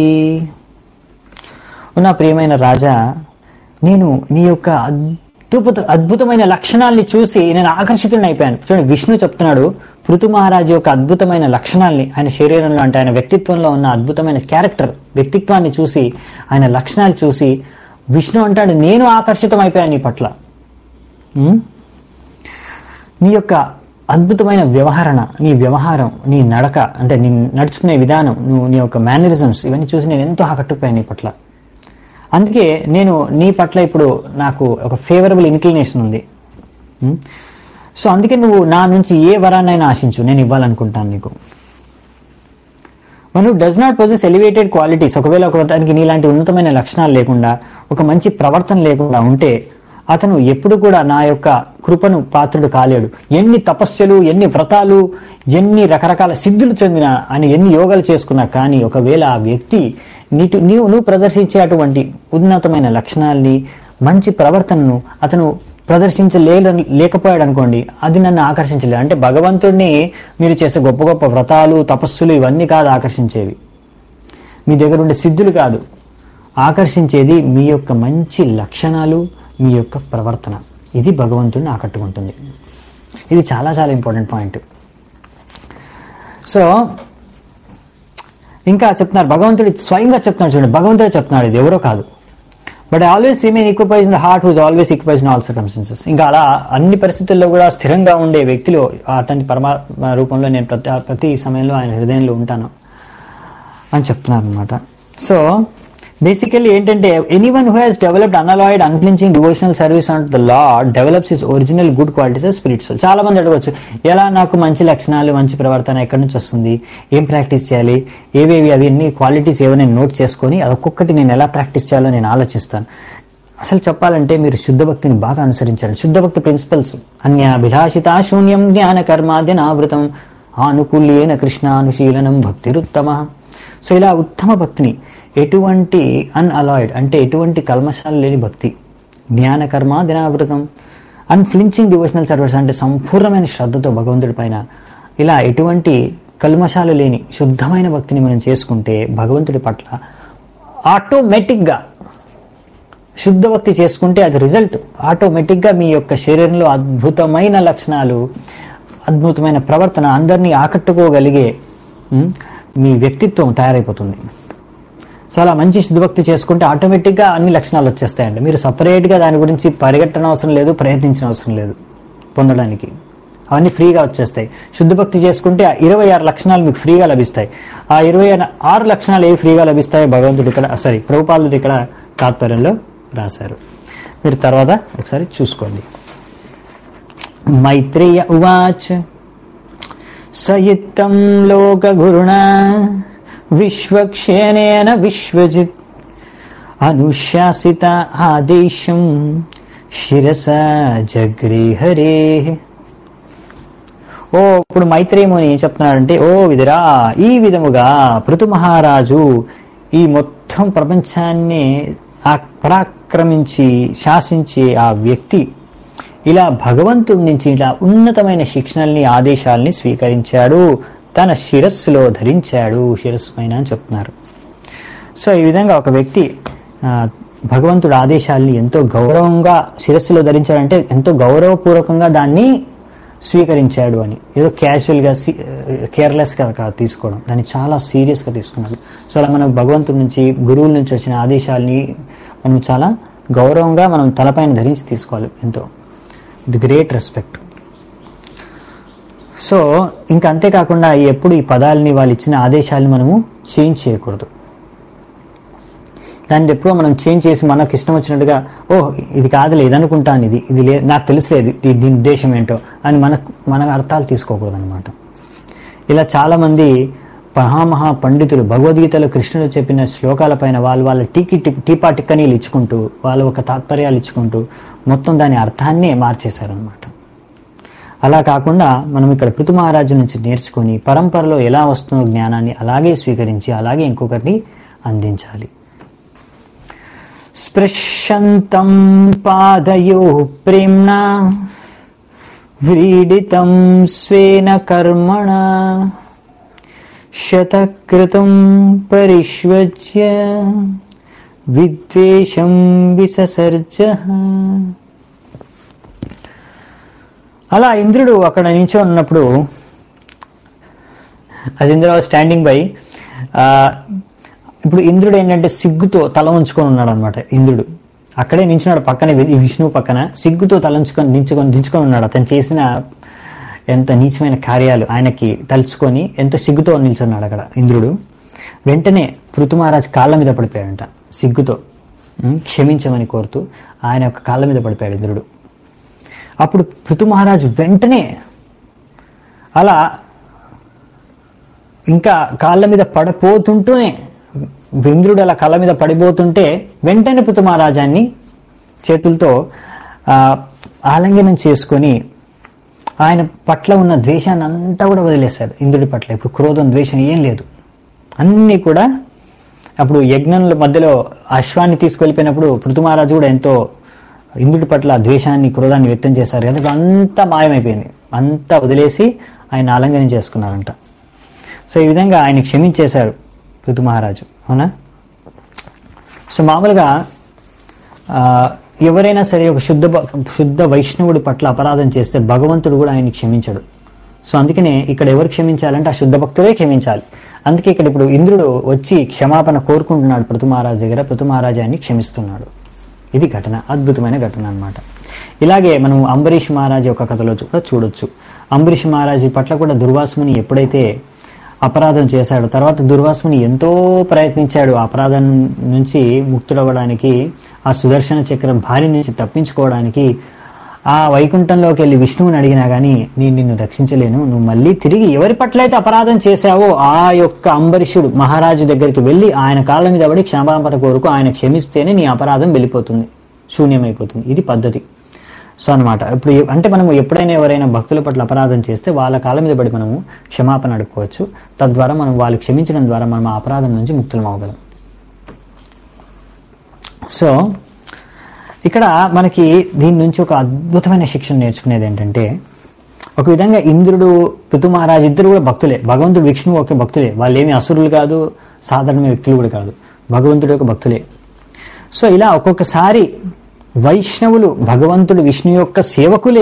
నా ప్రియమైన రాజా నేను నీ యొక్క అద్భుత అద్భుతమైన లక్షణాల్ని చూసి నేను ఆకర్షితుడిని అయిపోయాను చూడండి విష్ణు చెప్తున్నాడు పృథు మహారాజు యొక్క అద్భుతమైన లక్షణాల్ని ఆయన శరీరంలో అంటే ఆయన వ్యక్తిత్వంలో ఉన్న అద్భుతమైన క్యారెక్టర్ వ్యక్తిత్వాన్ని చూసి ఆయన లక్షణాలు చూసి విష్ణు అంటాడు నేను ఆకర్షితం అయిపోయాను నీ పట్ల ఉం? నీ యొక్క అద్భుతమైన వ్యవహరణ నీ వ్యవహారం నీ నడక అంటే నీ నడుచుకునే విధానం నువ్వు నీ యొక్క మేనరిజమ్స్ ఇవన్నీ చూసి నేను ఎంతో ఆకట్టుకుపోయాను నీ పట్ల అందుకే నేను నీ పట్ల ఇప్పుడు నాకు ఒక ఫేవరబుల్ ఇన్క్లినేషన్ ఉంది ఉం? సో అందుకే నువ్వు నా నుంచి ఏ వరాన్నైనా ఆశించు నేను ఇవ్వాలనుకుంటాను నీకు one does not possess elevated qualities ఒకవేళ ఒక దానికి నీలాంటి ఉన్నతమైన లక్షణాలు లేకుండా ఒక మంచి ప్రవర్తన లేకుండా ఉంటే అతను ఎప్పుడు కూడా నా యొక్క కృపను పాత్రుడు కాలేడు ఎన్ని తపస్సులు ఎన్ని వ్రతాలు ఎన్ని రకరకాల సిద్ధులు చెందిన అని ఎన్ని యోగాలు చేసుకున్నా కానీ ఒకవేళ ఆ వ్యక్తి నీటు నీవు నువ్వు ప్రదర్శించే అటువంటి ఉన్నతమైన లక్షణాల్ని మంచి ప్రవర్తనను అతను ప్రదర్శించలే లేకపోయాడు అనుకోండి అది నన్ను ఆకర్షించలేదు అంటే భగవంతుడిని మీరు చేసే గొప్ప గొప్ప వ్రతాలు తపస్సులు ఇవన్నీ కాదు ఆకర్షించేవి మీ దగ్గర ఉండే సిద్ధులు కాదు ఆకర్షించేది మీ యొక్క మంచి లక్షణాలు మీ యొక్క ప్రవర్తన ఇది భగవంతుడిని ఆకట్టుకుంటుంది ఇది చాలా చాలా ఇంపార్టెంట్ పాయింట్ సో ఇంకా చెప్తున్నారు భగవంతుడు స్వయంగా చెప్తున్నాడు చూడండి భగవంతుడే చెప్తున్నాడు ఇది ఎవరో కాదు but always remain equipoise in the heart whose always equipoise in all circumstances ఇంకా అలా అన్ని పరిస్థితుల్లో కూడా స్థిరంగా ఉండే వ్యక్తిలో అటువంటి పరమాత్మ రూపంలో నేను ప్రతి ప్రతి సమయంలో ఆయన హృదయంలో ఉంటాను అని చెప్తున్నారు అనమాట సో బేసికల్లీ ఏంటంటే any one who has developed unalloyed unflinching devotional service on the lord develops his original good qualities spiritual చాలా మంది అడగవచ్చు ఎలా నాకు మంచి లక్షణాలు మంచి ప్రవర్తన ఎక్కడి నుంచి వస్తుంది ఏం ప్రాక్టీస్ చేయాలి ఏవేవి అవి అన్ని క్వాలిటీస్ ఏవో నేను నోట్ చేసుకొని అది ఒక్కొక్కటి నేను ఎలా ప్రాక్టీస్ చేయాలో నేను ఆలోచిస్తాను అసలు చెప్పాలంటే మీరు శుద్ధ భక్తిని బాగా అనుసరించండి శుద్ధ భక్తి ప్రిన్సిపల్స్ అన్యాభిలాషిత శూన్యం జ్ఞాన కర్మాద్యనావృతం ఆనుకూల్యేన కృష్ణానుశీలనం భక్తిరుత్తమ సో ఇలా ఉత్తమ భక్తిని ఎటువంటి అన్అలాయిడ్ అంటే ఎటువంటి కల్మశాలు లేని భక్తి జ్ఞాన కర్మ దినావృతం అన్ఫ్లించింగ్ డివోషనల్ సర్వీస్ అంటే సంపూర్ణమైన శ్రద్ధతో భగవంతుడి పైన ఇలా ఎటువంటి కల్మశాలు లేని శుద్ధమైన భక్తిని మనం చేసుకుంటే భగవంతుడి పట్ల ఆటోమేటిక్గా శుద్ధ భక్తి చేసుకుంటే అది రిజల్ట్ ఆటోమేటిక్గా మీ యొక్క శరీరంలో అద్భుతమైన లక్షణాలు అద్భుతమైన ప్రవర్తన అందరినీ ఆకట్టుకోగలిగే ఉమ్, మీ వ్యక్తిత్వం తయారైపోతుంది సో అలా మంచి శుద్ధభక్తి చేసుకుంటే ఆటోమేటిక్గా అన్ని లక్షణాలు వచ్చేస్తాయండి మీరు సపరేట్గా దాని గురించి పరిగెట్టడం అవసరం లేదు ప్రయత్నించిన అవసరం లేదు పొందడానికి అవన్నీ ఫ్రీగా వచ్చేస్తాయి శుద్ధభక్తి చేసుకుంటే ఆ ఇరవై ఆరు లక్షణాలు మీకు ఫ్రీగా లభిస్తాయి ఆ ఇరవై ఆరు లక్షణాలు ఏ ఫ్రీగా లభిస్తాయో భగవంతుడు ఇక్కడ సారీ ప్రభుపాదుడు ఇక్కడ తాత్పర్యంలో రాశారు మీరు తర్వాత ఒకసారి చూసుకోండి మైత్రేయ ఉవాచ్ సయుక్తం లోకగురుణా విశ్వక్షేణేన విశ్వజిత్ అనుశాసిత ఆదేశం శిరస జగ్రీహరే ఓ ఇప్పుడు మైత్రేయముని ఏం చెప్తున్నాడంటే ఓ విదురా ఈ విధముగా పృథు మహారాజు ఈ మొత్తం ప్రపంచాన్ని ఆ- పరాక్రమించి శాసించే ఆ వ్యక్తి ఇలా భగవంతుడి నుంచి ఇలా ఉన్నతమైన శిక్షణల్ని ఆదేశాల్ని స్వీకరించాడు తన శిరస్సులో ధరించాడు శిరస్సు పైన అని చెప్తున్నారు సో ఈ విధంగా ఒక వ్యక్తి ఆ, భగవంతుడి ఆదేశాల్ని ఎంతో గౌరవంగా శిరస్సులో ధరించాడంటే ఎంతో గౌరవపూర్వకంగా దాన్ని స్వీకరించాడు అని ఏదో క్యాజువల్గా కేర్లెస్గా కాదు తీసుకోవడం దాన్ని చాలా సీరియస్గా తీసుకున్నాడు సో అలా మనం భగవంతుడి నుంచి గురువుల నుంచి వచ్చిన ఆదేశాల్ని మనం చాలా గౌరవంగా మనం తలపైన ధరించి తీసుకోవాలి ఎంతో ది గ్రేట్ రెస్పెక్ట్ సో ఇంకా అంతేకాకుండా ఎప్పుడు ఈ పదాలని వాళ్ళు ఇచ్చిన ఆదేశాలను మనము చేంజ్ చేయకూడదు దాన్ని ఎప్పుడో మనం చేంజ్ చేసి మనకు ఇష్టం వచ్చినట్టుగా ఓ ఇది కాదులే ఇది అనుకుంటాను ఇది ఇది లే నాకు తెలిసేది దీ- దీని ఉద్దేశం ఏంటో అని మన మన అర్థాలు తీసుకోకూడదు అనమాట ఇలా చాలామంది మహామహా పండితులు భగవద్గీతలో కృష్ణుడు చెప్పిన శ్లోకాల పైన వాళ్ళు వాళ్ళ టీకి టి- టీపా టిక్కనీలు ఇచ్చుకుంటూ వాళ్ళ ఒక తాత్పర్యాలు ఇచ్చుకుంటూ మొత్తం దాని అర్థాన్నే మార్చేశారనమాట అలా కాకుండా మనం ఇక్కడ పృథు మహారాజు నుంచి నేర్చుకొని పరంపరలో ఎలా వస్తుందో జ్ఞానాన్ని అలాగే స్వీకరించి అలాగే ఇంకొకరిని అందించాలి స్పృశంతం పాదయో ప్రేమ్ణా వ్రీడితం స్వేన కర్మణ శతకృతం పరిష్వజ్య విద్వేషం విససర్జ అలా ఇంద్రుడు అక్కడ నించో ఉన్నప్పుడు అస్ ఇంద్ర స్టాండింగ్ బై ఇప్పుడు ఇంద్రుడు ఏంటంటే సిగ్గుతో తల ఉంచుకొని ఉన్నాడు అనమాట ఇంద్రుడు అక్కడే నించున్నాడు పక్కనే వి- ఈ విష్ణువు పక్కన సిగ్గుతో తల ఉంచుకొని దించుకొని దించుకొని ఉన్నాడు అతను చేసిన ఎంత నీచమైన కార్యాలు ఆయనకి తలుచుకొని ఎంత సిగ్గుతో నిల్చున్నాడు అక్కడ ఇంద్రుడు వెంటనే పృథు మహారాజ్ కాళ్ళ మీద పడిపోయాడంట సిగ్గుతో ఉం, క్షమించమని కోరుతూ ఆయన యొక్క కాళ్ళ మీద పడిపోయాడు ఇంద్రుడు అప్పుడు పృథు మహారాజు వెంటనే అలా ఇంకా కాళ్ళ మీద పడిపోతుంటూనే ఇంద్రుడు అలా కాళ్ళ మీద పడిపోతుంటే వెంటనే పృథు మహారాజాన్ని చేతులతో ఆ, ఆలింగనం చేసుకొని ఆయన పట్ల ఉన్న ద్వేషాన్ని అంతా కూడా వదిలేశారు ఇంద్రుడి పట్ల ఇప్పుడు క్రోధం ద్వేషం ఏం లేదు అన్నీ కూడా అప్పుడు యజ్ఞంలో మధ్యలో అశ్వాన్ని తీసుకెళ్ళిపోయినప్పుడు పృథుమహారాజు కూడా ఎంతో ఇంద్రుడి పట్ల ద్వేషాన్ని క్రోధాన్ని వ్యక్తం చేశారు కదా ఇప్పుడు అంతా మాయమైపోయింది అంతా వదిలేసి ఆయన ఆలంగనం చేసుకున్నారంట సో ఈ విధంగా ఆయన క్షమించేశారు పృథు మహారాజు అవునా సో మామూలుగా ఆ, ఎవరైనా సరే ఒక శుద్ధ భ- శుద్ధ వైష్ణవుడి పట్ల అపరాధం చేస్తే భగవంతుడు కూడా ఆయన్ని క్షమించడు సో అందుకనే ఇక్కడ ఎవరు క్షమించాలంటే ఆ శుద్ధ భక్తులే క్షమించాలి అందుకే ఇక్కడ ఇప్పుడు ఇంద్రుడు వచ్చి క్షమాపణ కోరుకుంటున్నాడు పృథు మహారాజు దగ్గర పృథు మహారాజు ఆయన్ని క్షమిస్తున్నాడు ఇది ఘటన అద్భుతమైన ఘటన అన్నమాట ఇలాగే మనం అంబరీష్ మహారాజు యొక్క కథలో కూడా చూడొచ్చు అంబరీష్ మహారాజు పట్ల కూడా దుర్వాసుముని ఎప్పుడైతే అపరాధం చేశాడు తర్వాత దుర్వాసుని ఎంతో ప్రయత్నించాడు ఆ అపరాధం నుంచి ముక్తుడవ్వడానికి ఆ సుదర్శన చక్రం భార్య నుంచి తప్పించుకోవడానికి ఆ వైకుంఠంలోకి వెళ్ళి విష్ణువుని అడిగినా కానీ నేను నిన్ను రక్షించలేను నువ్వు మళ్ళీ తిరిగి ఎవరి పట్ల అయితే అపరాధం చేశావో ఆ యొక్క అంబరీషుడు మహారాజు దగ్గరికి వెళ్ళి ఆయన కాళ్ళ మీద పడి క్షమాపణ కోరుకు ఆయన క్షమిస్తేనే నీ అపరాధం వెళ్ళిపోతుంది శూన్యమైపోతుంది ఇది పద్ధతి సో అనమాట ఇప్పుడు ఎ- అంటే మనము ఎప్పుడైనా ఎవరైనా భక్తుల పట్ల అపరాధం చేస్తే వాళ్ళ కాళ్ళ మీద పడి మనము క్షమాపణ అడుక్కోవచ్చు తద్వారా మనం వాళ్ళు క్షమించడం ద్వారా మనం ఆ అపరాధం నుంచి ముక్తులం అవ్వగలం సో ఇక్కడ మనకి దీని నుంచి ఒక అద్భుతమైన శిక్షణ నేర్చుకునేది ఏంటంటే ఒక విధంగా ఇంద్రుడు పృథు మహారాజ్ ఇద్దరు కూడా భక్తులే భగవంతుడు విష్ణువు ఒక భక్తులే వాళ్ళు ఏమి అసురులు కాదు సాధారణమైన వ్యక్తులు కూడా కాదు భగవంతుడు ఒక భక్తులే సో ఇలా ఒక్కొక్కసారి వైష్ణవులు భగవంతుడు విష్ణు యొక్క సేవకులే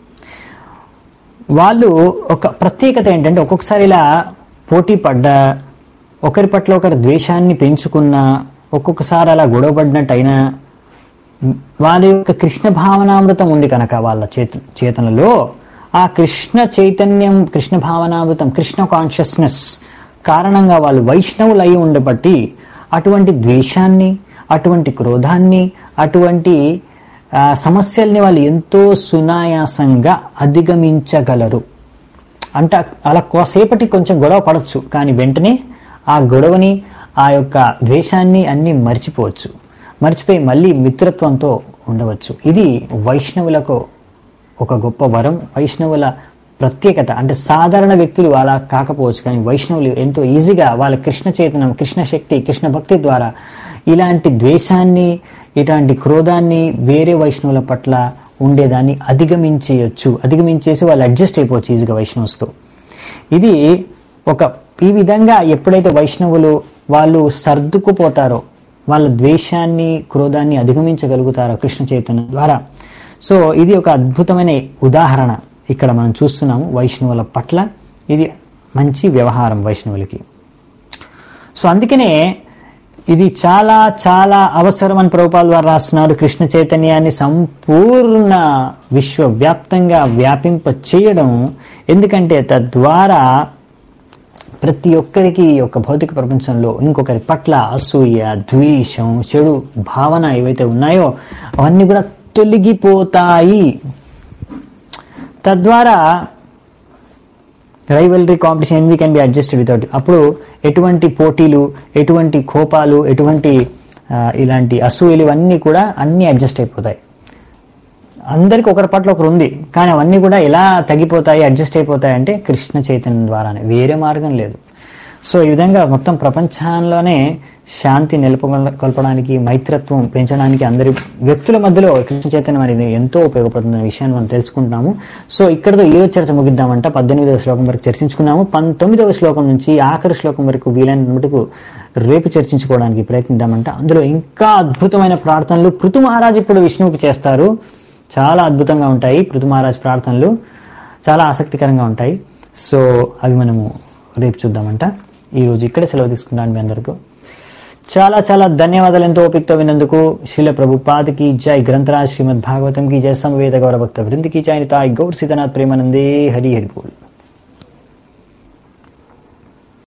వాళ్ళు ఒక ప్రత్యేకత ఏంటంటే ఒక్కొక్కసారి ఇలా పోటీ పడ్డా ఒకరి పట్ల ఒకరి ద్వేషాన్ని పెంచుకున్నా ఒక్కొక్కసారి అలా గొడవపడినట్టు అయినా వాళ్ళ యొక్క కృష్ణ భావనామృతం ఉంది కనుక వాళ్ళ చేత చేతనలో ఆ కృష్ణ చైతన్యం కృష్ణ భావనామృతం కృష్ణ కాన్షియస్నెస్ కారణంగా వాళ్ళు వైష్ణవులు అయి ఉండబట్టి అటువంటి ద్వేషాన్ని అటువంటి క్రోధాన్ని అటువంటి ఆ, సమస్యల్ని వాళ్ళు ఎంతో సునాయాసంగా అధిగమించగలరు అంటే అలా కోసేపటి కొంచెం గొడవ పడవచ్చు కానీ వెంటనే ఆ గొడవని ఆ యొక్క ద్వేషాన్ని అన్నీ మర్చిపోవచ్చు మర్చిపోయి మళ్ళీ మిత్రత్వంతో ఉండవచ్చు ఇది వైష్ణవులకు ఒక గొప్ప వరం వైష్ణవుల ప్రత్యేకత అంటే సాధారణ వ్యక్తులు అలా కాకపోవచ్చు కానీ వైష్ణవులు ఎంతో ఈజీగా వాళ్ళ కృష్ణ చైతన్యం కృష్ణ శక్తి కృష్ణ భక్తి ద్వారా ఇలాంటి ద్వేషాన్ని ఇలాంటి క్రోధాన్ని వేరే వైష్ణవుల పట్ల ఉండేదాన్ని అధిగమించేయచ్చు అధిగమించేసి వాళ్ళు అడ్జస్ట్ అయిపోవచ్చు ఈజీగా వైష్ణవ్స్తో ఇది ఒక ఈ విధంగా ఎప్పుడైతే వైష్ణవులు వాళ్ళు సర్దుకుపోతారో వాళ్ళ ద్వేషాన్ని క్రోధాన్ని అధిగమించగలుగుతారో కృష్ణ చైతన్యం ద్వారా సో ఇది ఒక అద్భుతమైన ఉదాహరణ ఇక్కడ మనం చూస్తున్నాము వైష్ణవుల పట్ల ఇది మంచి వ్యవహారం వైష్ణవులకి సో అందుకనే ఇది చాలా చాలా అవసరం అని ప్రభుపాల్ వారు రాస్తున్నారు కృష్ణ చైతన్యాన్ని సంపూర్ణ విశ్వవ్యాప్తంగా వ్యాపింప చేయడం ఎందుకంటే తద్వారా ప్రతి ఒక్కరికి ఈ యొక్క భౌతిక ప్రపంచంలో ఇంకొకరి పట్ల అసూయ ద్వేషం చెడు భావన ఏవైతే ఉన్నాయో అవన్నీ కూడా తొలగిపోతాయి తద్వారా rivalry competition envy can be adjusted without అప్పుడు ఎటువంటి పోటీలు ఎటువంటి కోపాలు ఎటువంటి ఆ, ఇలాంటి అసూయలు ఇవన్నీ కూడా అన్నీ అడ్జస్ట్ అయిపోతాయి అందరికి ఒకరి పట్ల ఒకరు ఉంది కానీ అవన్నీ కూడా ఎలా తగ్గిపోతాయి అడ్జస్ట్ అయిపోతాయి అంటే కృష్ణ చైతన్యం ద్వారానే వేరే మార్గం లేదు సో ఈ విధంగా మొత్తం ప్రపంచంలోనే శాంతి నెలకొల్పడానికి మైత్రత్వం పెంచడానికి అందరి వ్యక్తుల మధ్యలో కృష్ణ చైతన్యం అనేది ఎంతో ఉపయోగపడుతుందనే విషయాన్ని మనం తెలుసుకుంటున్నాము సో ఇక్కడతో ఈ రోజు చర్చ ముగిద్దామంట పద్దెనిమిదవ శ్లోకం వరకు చర్చించుకున్నాము పంతొమ్మిదవ శ్లోకం నుంచి ఆఖరి శ్లోకం వరకు వీలైన మటుకు రేపు చర్చించుకోవడానికి ప్రయత్నిద్దామంట అందులో ఇంకా అద్భుతమైన ప్రార్థనలు పృథు మహారాజ్ ఇప్పుడు విష్ణువుకి చేస్తారు చాలా అద్భుతంగా ఉంటాయి పృథు మహారాజ్ ప్రార్థనలు చాలా ఆసక్తికరంగా ఉంటాయి సో అవి మనము రేపు చూద్దామంట ఈరోజు ఇక్కడే సెలవు తీసుకుంటాను మీ అందరికీ చాలా చాలా ధన్యవాదాలు ఎంతో ఓపికతో విన్నందుకు శిల ప్రభుపాదకి జై గ్రంథరాజ్ శ్రీమద్ భాగవతం की जय समवेद गौरव भक्त वृंद की जय निताय गौर सीतानाथ प्रेमानंदे हरि हरि बोल